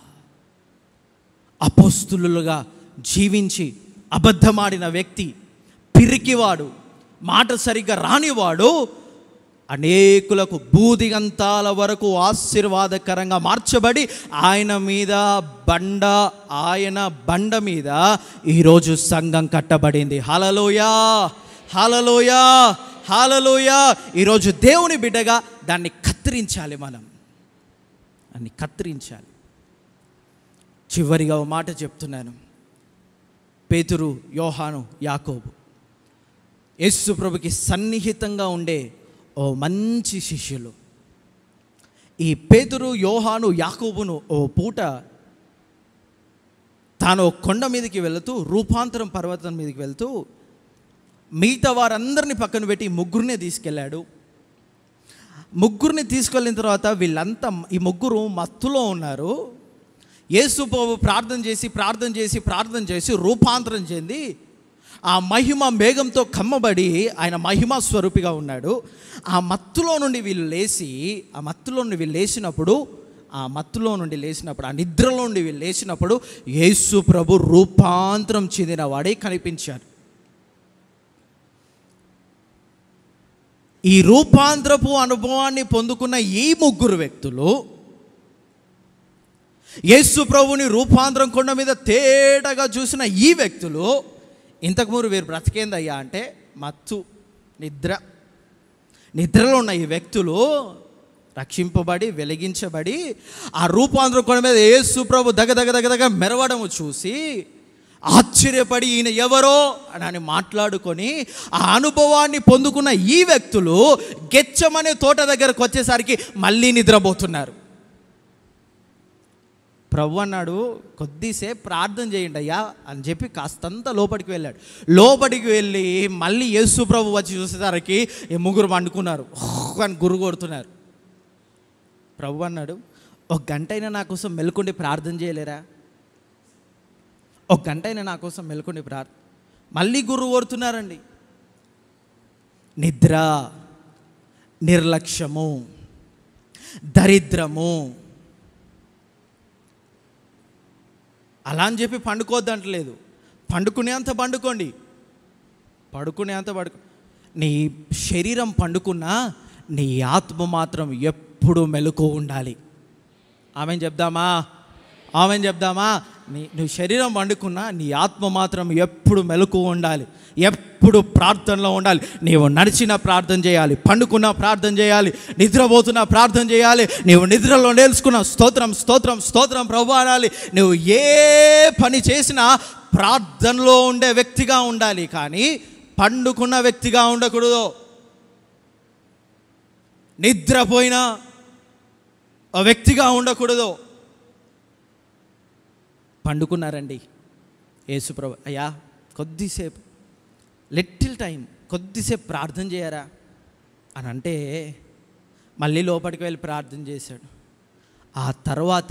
అపోస్తులుగా జీవించి అబద్ధమాడిన వ్యక్తి పిరికివాడు మాట సరిగ్గా రానివాడు అనేకులకు బూదిగంతాల వరకు ఆశీర్వాదకరంగా మార్చబడి ఆయన మీద బండ ఆయన బండ మీద ఈరోజు సంఘం కట్టబడింది హలలోయా హలలోయా హలలోయా ఈరోజు దేవుని బిడ్డగా దాన్ని కత్తిరించాలి మనం దాన్ని కత్తిరించాలి చివరిగా ఓ మాట చెప్తున్నాను పేతురు యోహాను యాకోబు యేసు ప్రభుకి సన్నిహితంగా ఉండే ఓ మంచి శిష్యులు ఈ పేతురు యోహాను యాకోబును ఓ పూట తాను ఓ కొండ మీదకి వెళుతూ రూపాంతరం పర్వతం మీదకి వెళ్తూ మిగతా వారందరిని పక్కన పెట్టి ముగ్గురినే తీసుకెళ్ళాడు ముగ్గురిని తీసుకెళ్ళిన తర్వాత వీళ్ళంతా ఈ ముగ్గురు మత్తులో ఉన్నారు యేసు ప్రభు ప్రార్థన చేసి ప్రార్థన చేసి ప్రార్థన చేసి రూపాంతరం చెంది ఆ మహిమ మేఘంతో కమ్మబడి ఆయన మహిమ స్వరూపిగా ఉన్నాడు ఆ మత్తులో నుండి వీళ్ళు లేచి ఆ మత్తులో నుండి వీళ్ళు లేచినప్పుడు ఆ మత్తులో నుండి లేచినప్పుడు ఆ నిద్రలో నుండి వీళ్ళు లేచినప్పుడు యేసు ప్రభు రూపాంతరం చెందిన వాడే కనిపించారు ఈ రూపాంతరపు అనుభవాన్ని పొందుకున్న ఈ ముగ్గురు వ్యక్తులు యేసు ప్రభుని రూపాంతరం కొండ మీద తేటగా చూసిన ఈ వ్యక్తులు ఇంతకుముందు వీరు బ్రతికేందయ్యా అంటే మత్తు నిద్ర నిద్రలో ఉన్న ఈ వ్యక్తులు రక్షింపబడి వెలిగించబడి ఆ రూపాంతరం కొండ మీద యేసు ప్రభు దగ దగ దగ దగ మెరవడము చూసి ఆశ్చర్యపడి ఈయన ఎవరో అని మాట్లాడుకొని ఆ అనుభవాన్ని పొందుకున్న ఈ వ్యక్తులు గెచ్చమనే తోట దగ్గరకు వచ్చేసరికి మళ్ళీ నిద్రపోతున్నారు ప్రభు అన్నాడు కొద్దిసేపు ప్రార్థన చేయండి అయ్యా అని చెప్పి కాస్తంత లోపలికి వెళ్ళాడు లోపలికి వెళ్ళి మళ్ళీ యేసు ప్రభు వచ్చి చూసేసరికి ఈ ముగ్గురు పండుకున్నారు "ఉహ్" అని గురు కొడుతున్నారు ప్రభు అన్నాడు ఒక గంట అయినా నా కోసం మెలుకుండి ప్రార్థన చేయలేరా ఒక గంట అయినా నా కోసం మెలుకుండి ప్రార్థన మళ్ళీ గురువు కొడుతున్నారండి నిద్ర నిర్లక్ష్యము దరిద్రము అలా అని చెప్పి పండుకోవద్దు అంటలేదు పండుకునేంత పండుకోండి పడుకునేంత పడుకో నీ శరీరం పండుకున్నా నీ ఆత్మ మాత్రం ఎప్పుడు మెలకు ఉండాలి ఆమె చెప్దామా ఆమె చెప్దామా నీ నువ్వు శరీరం వండుకున్నా నీ ఆత్మ మాత్రం ఎప్పుడు మెలకు ఉండాలి ఎప్పుడు ప్రార్థనలో ఉండాలి నీవు నడిచిన ప్రార్థన చేయాలి పండుకున్న ప్రార్థన చేయాలి నిద్రపోతున్న ప్రార్థన చేయాలి నీవు నిద్రలో నేర్చుకున్న స్తోత్రం స్తోత్రం స్తోత్రం ప్రభు అనాలి నువ్వు ఏ పని చేసినా ప్రార్థనలో ఉండే వ్యక్తిగా ఉండాలి కానీ పండుకున్న వ్యక్తిగా ఉండకూడదు నిద్రపోయిన ఆ వ్యక్తిగా ఉండకూడదు పండుకున్నారండి యేసుప్రభు అయ్యా కొద్దిసేపు లిటిల్ టైం కొద్దిసేపు ప్రార్థన చేయరా అని అంటే మళ్ళీ లోపలికి వెళ్ళి ప్రార్థన చేశాడు ఆ తర్వాత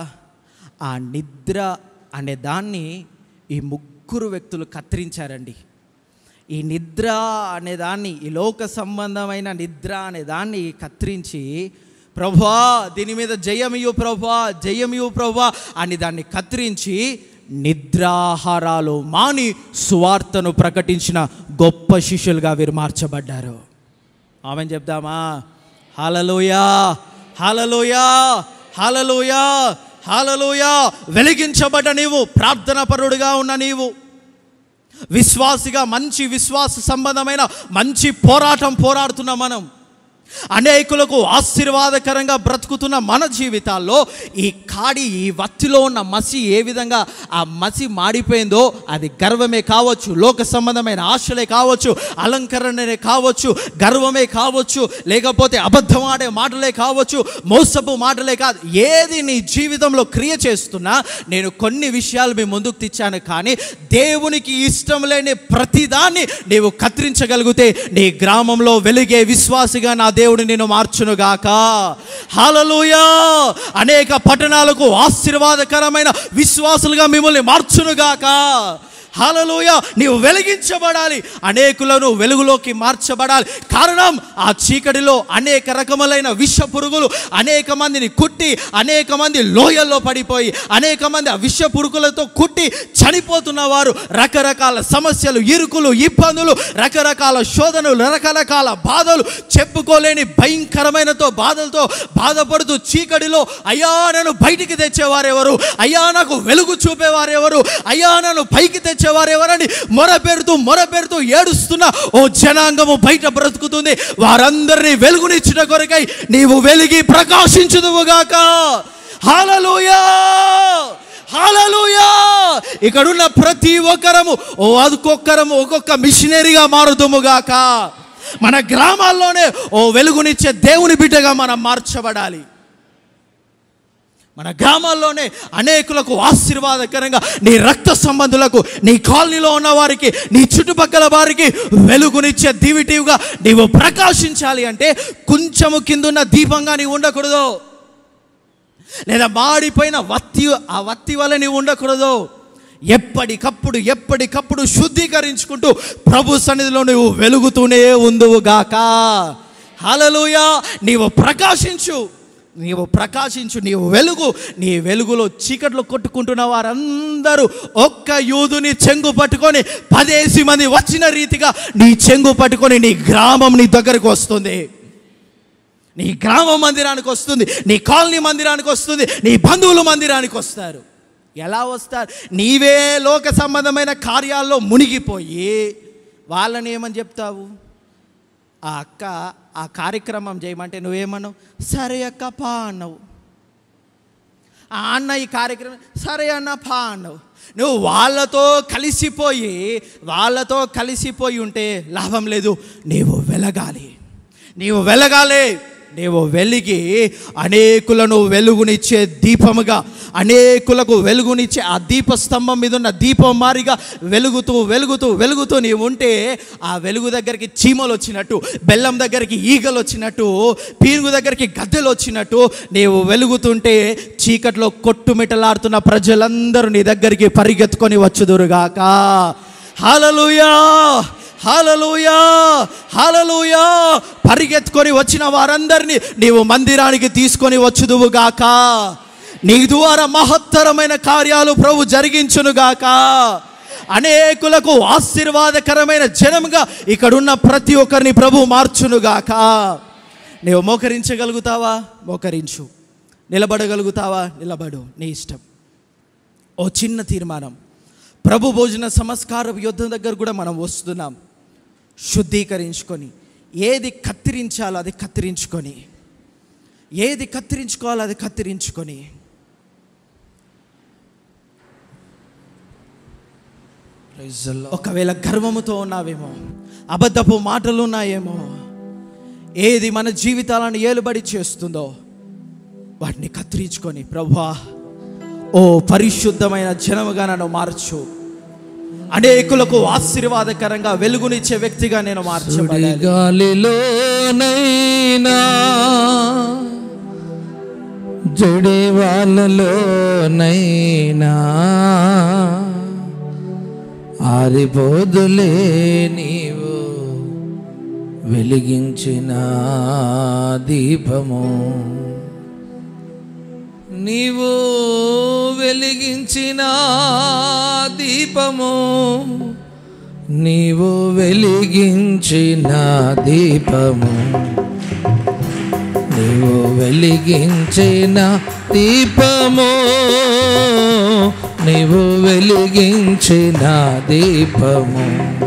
ఆ నిద్ర అనే దాన్ని ఈ ముగ్గురు వ్యక్తులు కత్తిరించారండి ఈ నిద్ర అనే దాన్ని ఈ లోక సంబంధమైన నిద్ర అనే దాన్ని కత్తిరించి ప్రభా దీని మీద జయమియు ప్రభా జయమియు ప్రభా అని దాన్ని కత్తిరించి నిద్రాహారాలు మాని సువార్తను ప్రకటించిన గొప్ప శిష్యులుగా వీరు మార్చబడ్డారు ఆమె చెప్దామా హాలలోయా హాలలోయా హాలలోయా హాలలోయా వెలిగించబడ్డ నీవు ప్రార్థన పరుడుగా ఉన్న నీవు విశ్వాసిగా మంచి విశ్వాస సంబంధమైన మంచి పోరాటం పోరాడుతున్న మనం అనేకులకు ఆశీర్వాదకరంగా బ్రతుకుతున్న మన జీవితాల్లో ఈ కాడి ఈ వత్తిలో ఉన్న మసి ఏ విధంగా ఆ మసి మాడిపోయిందో అది గర్వమే కావచ్చు లోక సంబంధమైన ఆశలే కావచ్చు అలంకరణనే కావచ్చు గర్వమే కావచ్చు లేకపోతే అబద్ధం ఆడే మాటలే కావచ్చు మోసపు మాటలే కాదు ఏది నీ జీవితంలో క్రియ చేస్తున్నా నేను కొన్ని విషయాలు మీ ముందుకు తెచ్చాను కానీ దేవునికి ఇష్టం లేని ప్రతిదాన్ని నీవు కత్తిరించగలిగితే నీ గ్రామంలో వెలిగే విశ్వాసిగా నా దేవుడు నిన్ను మార్చునుగాక హాలలుయా అనేక పట్టణాలకు ఆశీర్వాదకరమైన విశ్వాసులుగా మిమ్మల్ని మార్చునుగాక హాలలోయ నీవు వెలిగించబడాలి అనేకులను వెలుగులోకి మార్చబడాలి కారణం ఆ చీకటిలో అనేక రకములైన విష పురుగులు అనేక మందిని కుట్టి అనేక మంది లోయల్లో పడిపోయి అనేక మంది ఆ విష పురుగులతో కుట్టి చనిపోతున్న వారు రకరకాల సమస్యలు ఇరుకులు ఇబ్బందులు రకరకాల శోధనలు రకరకాల బాధలు చెప్పుకోలేని భయంకరమైనతో బాధలతో బాధపడుతూ చీకటిలో అయ్యా నన్ను బయటికి తెచ్చేవారెవరు అయ్యా నాకు వెలుగు చూపేవారెవరు అయ్యా నన్ను పైకి తెచ్చేవారెవరని మొర పెడుతూ మొర పెడుతూ ఏడుస్తున్న ఓ జనాంగము బయట బ్రతుకుతుంది వారందరినీ వెలుగునిచ్చిన కొరకై నీవు వెలిగి ప్రకాశించుదువుగాక హాలలుయా హాలలుయా ఇక్కడున్న ప్రతి ఒక్కరము ఓ అదుకొక్కరము ఒక్కొక్క మిషనరీగా మారుదుముగాక మన గ్రామాల్లోనే ఓ వెలుగునిచ్చే దేవుని బిడ్డగా మనం మార్చబడాలి మన గ్రామాల్లోనే అనేకులకు ఆశీర్వాదకరంగా నీ రక్త సంబంధులకు నీ కాలనీలో ఉన్న వారికి నీ చుట్టుపక్కల వారికి వెలుగునిచ్చే దివిటివ్గా నీవు ప్రకాశించాలి అంటే కొంచెము కిందున్న దీపంగా నీవు ఉండకూడదు లేదా మాడిపోయిన వత్తి ఆ వత్తి వల్ల నీవు ఉండకూడదు ఎప్పటికప్పుడు ఎప్పటికప్పుడు శుద్ధీకరించుకుంటూ ప్రభు సన్నిధిలో నువ్వు వెలుగుతూనే ఉందువుగాక హలలుయా నీవు ప్రకాశించు నీవు ప్రకాశించు నీవు వెలుగు నీ వెలుగులో చీకట్లో కొట్టుకుంటున్న వారందరూ ఒక్క యూదుని చెంగు పట్టుకొని పదేసి మంది వచ్చిన రీతిగా నీ చెంగు పట్టుకొని నీ గ్రామం నీ దగ్గరకు వస్తుంది నీ గ్రామ మందిరానికి వస్తుంది నీ కాలనీ మందిరానికి వస్తుంది నీ బంధువుల మందిరానికి వస్తారు ఎలా వస్తారు నీవే లోక సంబంధమైన కార్యాల్లో మునిగిపోయి వాళ్ళని ఏమని చెప్తావు ఆ అక్క ఆ కార్యక్రమం చేయమంటే నువ్వేమన్నావు సరే అక్క పా అన్నావు ఆ అన్న ఈ కార్యక్రమం సరే అన్న పా అన్నావు నువ్వు వాళ్ళతో కలిసిపోయి వాళ్ళతో కలిసిపోయి ఉంటే లాభం లేదు నీవు వెలగాలి నీవు వెలగాలి నీవు వెలిగి అనేకులను వెలుగునిచ్చే దీపముగా అనేకులకు వెలుగునిచ్చే ఆ దీపస్తంభం మీద ఉన్న దీపం మారిగా వెలుగుతూ వెలుగుతూ వెలుగుతూ నీవు ఉంటే ఆ వెలుగు దగ్గరికి చీమలు వచ్చినట్టు బెల్లం దగ్గరికి ఈగలు వచ్చినట్టు పీనుగు దగ్గరికి గద్దెలు వచ్చినట్టు నీవు వెలుగుతుంటే చీకట్లో కొట్టుమిటలాడుతున్న ప్రజలందరూ నీ దగ్గరికి పరిగెత్తుకొని వచ్చుదురుగాక హాలలుయా హాలలుయా హాలలుయా పరిగెత్తుకొని వచ్చిన వారందరినీ నీవు మందిరానికి తీసుకొని వచ్చుదువుగాక నీ ద్వారా మహత్తరమైన కార్యాలు ప్రభు జరిగించునుగాక అనేకులకు ఆశీర్వాదకరమైన జనముగా ఇక్కడున్న ప్రతి ఒక్కరిని ప్రభు మార్చునుగాక నీవు మోకరించగలుగుతావా మోకరించు నిలబడగలుగుతావా నిలబడు నీ ఇష్టం ఓ చిన్న తీర్మానం ప్రభు భోజన సంస్కార యుద్ధం దగ్గర కూడా మనం వస్తున్నాం శుద్ధీకరించుకొని ఏది కత్తిరించాలో అది కత్తిరించుకొని ఏది కత్తిరించుకోవాలో అది కత్తిరించుకొని ఒకవేళ గర్వముతో ఉన్నావేమో అబద్ధపు మాటలు ఉన్నాయేమో ఏది మన జీవితాలను ఏలుబడి చేస్తుందో వాటిని కత్తిరించుకొని ప్రభా ఓ పరిశుద్ధమైన జనముగా నన్ను మార్చు అనేకులకు ఆశీర్వాదకరంగా వెలుగునిచ్చే వ్యక్తిగా నేను మార్చబడాలి గాలిలోనైనా జడే వాళ్ళలోనైనా ఆరిపోదులే నీవు వెలిగించిన దీపము నీవు వెలిగించిన దీపము నీవు వెలిగించిన దీపము నీవు వెలిగించిన దీపము నీవు వెలిగించిన దీపము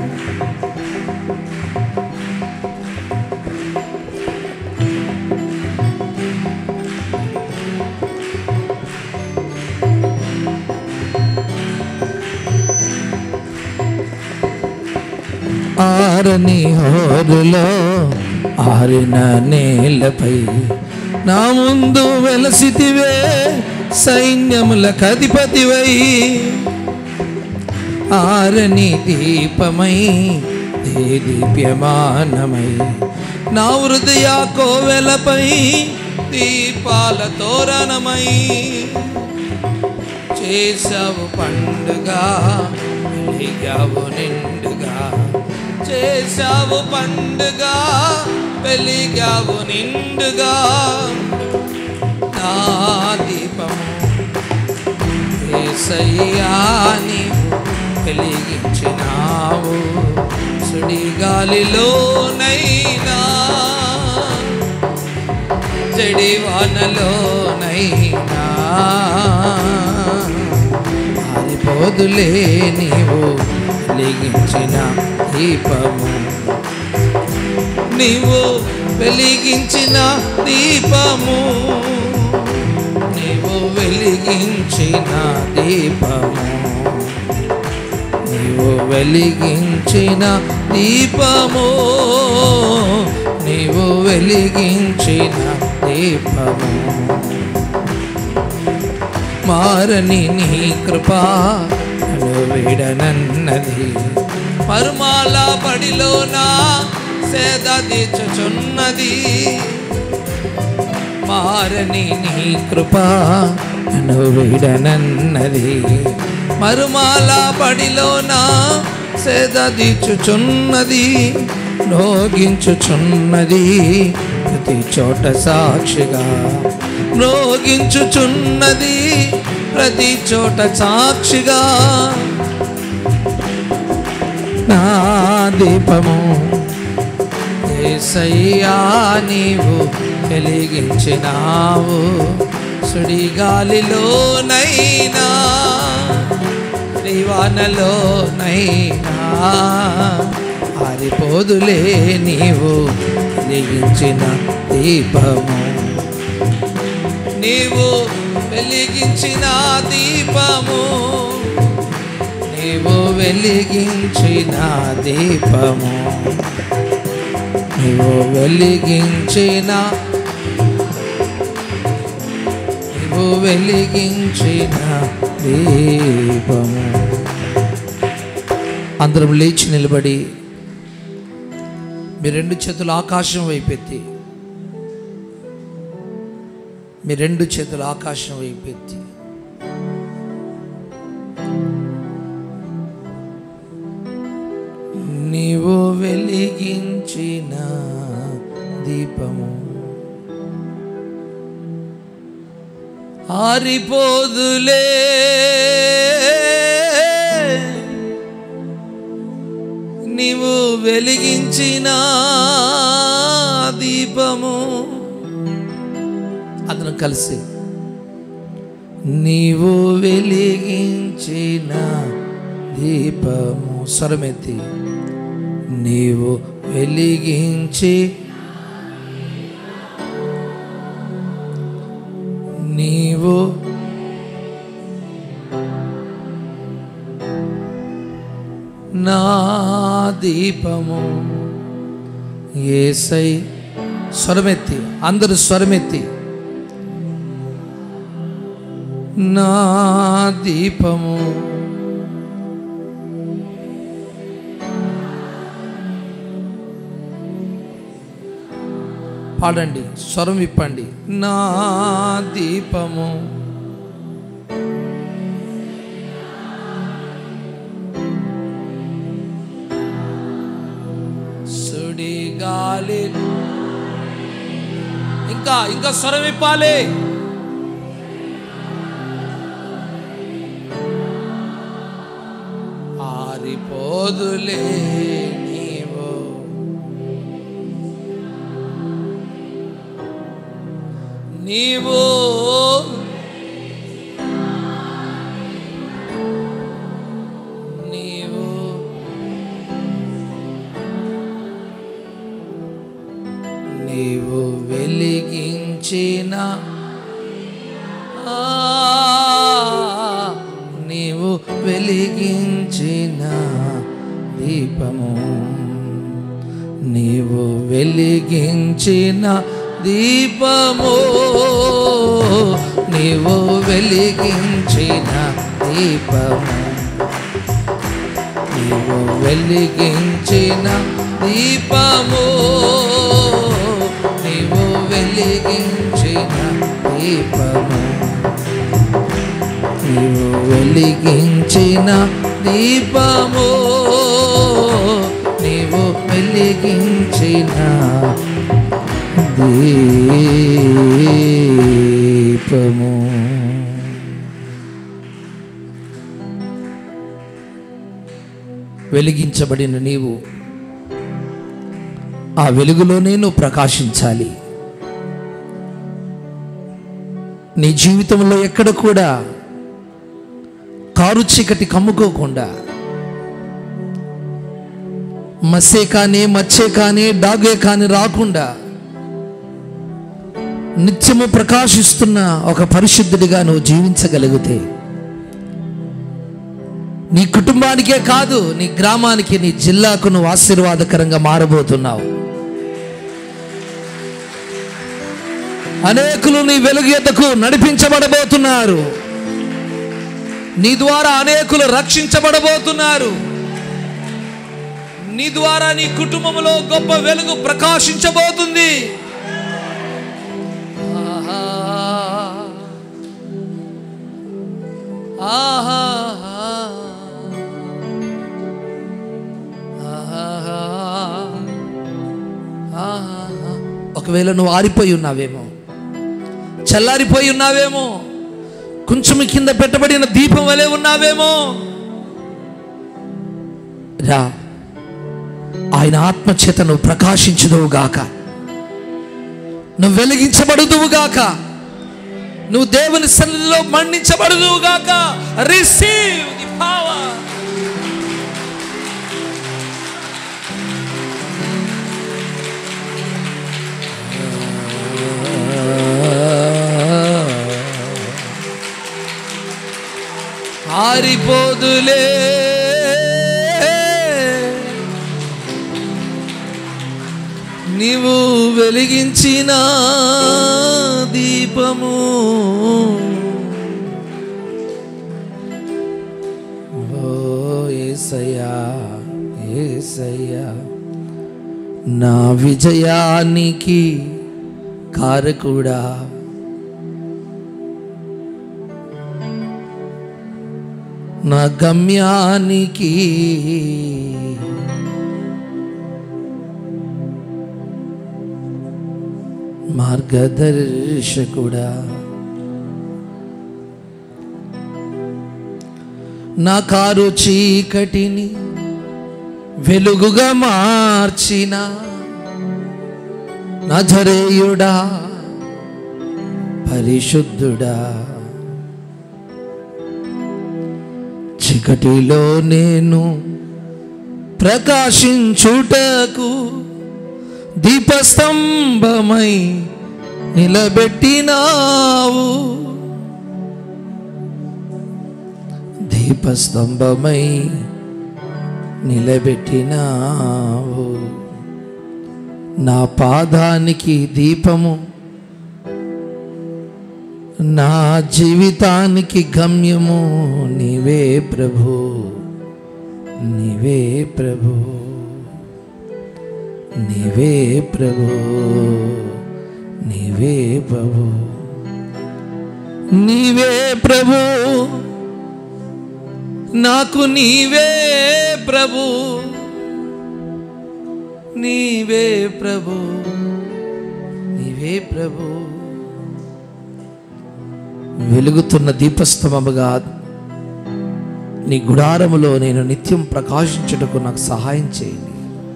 ఆరని హోరులో ఆరిన నేలపై నా ముందు వెలసితివే సైన్యములకు అధిపతివై ఆరని దీపమై దీప్యమానమై నా హృదయ కోవెలపై దీపాల తోరణమై చేసావు పండుగ వెలిగావు నిండుగా చేసావు పండుగ వెలిగావు నిండుగా నా దీపము ఏసయ్యా నీవు వెలిగించినావు సుడిగాలిలోనైనా జడివానలోనైనా ఆరిపోదులే నీవు వెలిగించిన దీపము నీవు వెలిగించిన దీపము నీవు వెలిగించిన దీపము నీవు వెలిగించిన దీపము నీవు వెలిగించిన దీపము మారని నీ కృపా నన్ను విడనన్నది పరుమాల బడిలోనా సేద తీర్చుచున్నది మారని నీ కృపా నన్ను విడనన్నది మరుమాల బడిలోనా సేద తీర్చుచున్నది రోగించుచున్నది ప్రతి చోట సాక్షిగా మ్రోగించుచున్నది ప్రతి చోట సాక్షిగా నా దీపము ఏసయ్యా నీవు వెలిగించినావు సుడిగాలిలోనైనా దివానలోనైనా ఆరిపోదులే నీవు వెలిగించిన దీపము నీవు వెలిగించిన దీపము వెలిగించిన దీపము నీవు వెలిగించిన నీవు వెలిగించిన దీపము అందరం లేచి నిలబడి మీ రెండు చేతులు ఆకాశం వైపెత్తి మీ రెండు చేతులు ఆకాశం వైపెత్తి నీవు వెలిగించిన దీపము ఆరిపోదులే నీవు వెలిగించిన దీపము అతను కలిసి నీవు వెలిగించిన దీపము స్వరమెత్తి నీవు వెలిగించి నీవు నా దీపము ఏసై స్వరమెత్తి అందరూ స్వరమెత్తి నా దీపము పాడండి స్వరం విప్పండి నా దీపము సుడి గాలి ఇంకా ఇంకా స్వరం విప్పాలి ఆరిపోదులే నీవు నీవు నీవు నీవు వెలిగించిన ఆ, నీవు వెలిగించిన దీపము నీవు వెలిగించిన దీపము నీవు వెలిగించిన దీపము నీవు వెలిగించిన దీపము నీవు వెలిగించిన దీపము నీవు వెలిగించిన దీపము నీవు వెలిగించిన దీపము వెలిగించబడిన నీవు ఆ వెలుగులోనే నువ్వు ప్రకాశించాలి నీ జీవితంలో ఎక్కడ కూడా కారు చీకటి కమ్ముకోకుండా మస్సే కానీ మచ్చే కానీ డాగే కానీ రాకుండా నిత్యము ప్రకాశిస్తున్న ఒక పరిశుద్ధుడిగా నువ్వు జీవించగలిగితే నీ కుటుంబానికే కాదు నీ గ్రామానికి నీ జిల్లాకు నువ్వు ఆశీర్వాదకరంగా మారబోతున్నావు అనేకులు నీ వెలుగు ఎద్దకు నడిపించబడబోతున్నారు నీ ద్వారా అనేకులు రక్షించబడబోతున్నారు నీ ద్వారా నీ కుటుంబంలో గొప్ప వెలుగు ప్రకాశించబోతుంది ఆహా. ఆహా. ఆహా. ఆహా. ఒకవేళ నువ్వు ఆరిపోయి ఉన్నావేమో చల్లారిపోయి ఉన్నావేమో కొంచెం కింద పెట్టబడిన దీపం వలె ఉన్నావేమో రా ఆయన ఆత్మచేత నువ్వు ప్రకాశించుదువు గాక నువ్వు వెలిగించబడుదువు గాక నువ్వు దేవుని సన్నిధిలో మండించబడుదువు గాక రిసీవ్ ది పవర్ ఆరిపోదులే నీవు వెలిగించిన దీపము ఓ ఏసయ్యా ఏసయ్యా నా విజయానికి కారకుడా నా గమ్యానికి మార్గదర్శకుడా నా కారు చీకటిని వెలుగుగా మార్చిన నజరేయుడా పరిశుద్ధుడా చీకటిలో నేను ప్రకాశించుటకు దీపస్తంభమై నిలబెట్టినావు దీపస్తంభమై నిలబెట్టినావు నా పాదానికి దీపము నా జీవితానికి గమ్యము నీవే ప్రభు నీవే ప్రభు నీవే ప్రభు నీవే ప్రభు నీవే ప్రభు నాకు నీవే ప్రభు నీవే ప్రభు నీవే ప్రభు వెలుగుతున్న దీపస్తంభముగా నీ గుడారములో నేను నిత్యం ప్రకాశించుటకు నాకు సహాయం చేయండి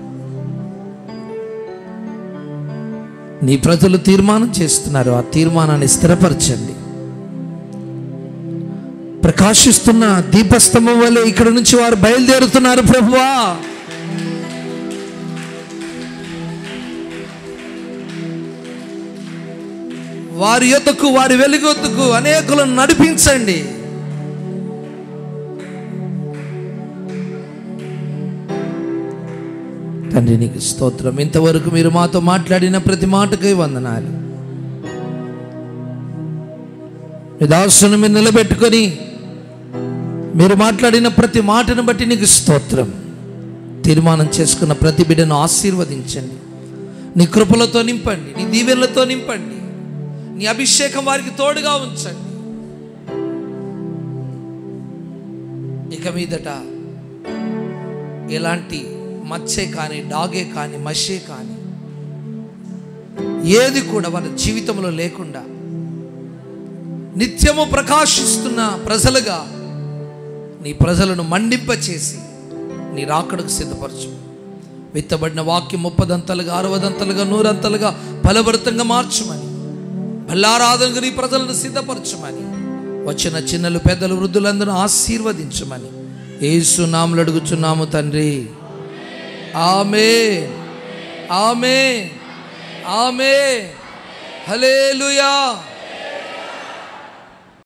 నీ ప్రజలు తీర్మానం చేస్తున్నారు ఆ తీర్మానాన్ని స్థిరపరచండి ప్రకాశిస్తున్న దీపస్తంభం వల్ల ఇక్కడ నుంచి వారు బయలుదేరుతున్నారు ప్రభువా వారి యొద్దకు వారి వెలుగొద్దుకు అనేకులను నడిపించండి తండ్రి నీకు స్తోత్రం ఇంతవరకు మీరు మాతో మాట్లాడిన ప్రతి మాటకై వందనాలు మీ దాసును మీరు నిలబెట్టుకొని మీరు మాట్లాడిన ప్రతి మాటను బట్టి నీకు స్తోత్రం తీర్మానం చేసుకున్న ప్రతి బిడ్డను ఆశీర్వదించండి నీ కృపలతో నింపండి నీ దీవెనలతో నింపండి నీ అభిషేకం వారికి తోడుగా ఉంచండి ఇక మీదట ఎలాంటి మచ్చే కానీ డాగే కానీ మషే కానీ ఏది కూడా వారి జీవితంలో లేకుండా నిత్యము ప్రకాశిస్తున్న ప్రజలుగా నీ ప్రజలను మండింపచేసి నీ రాకడకు సిద్ధపరచు విత్తబడిన వాక్యం ముప్పదంతలుగా అరవదంతలుగా నూరంతలుగా ఫలభరితంగా మార్చుమని బల్లారాధనగా నీ ప్రజలను సిద్ధపరచమని వచ్చిన చిన్నలు పెద్దలు వృద్ధులందరూ ఆశీర్వదించమని ఏసు నాములు అడుగుచున్నాము తండ్రి ఆమె ఆమె ఆమె హలేలుయా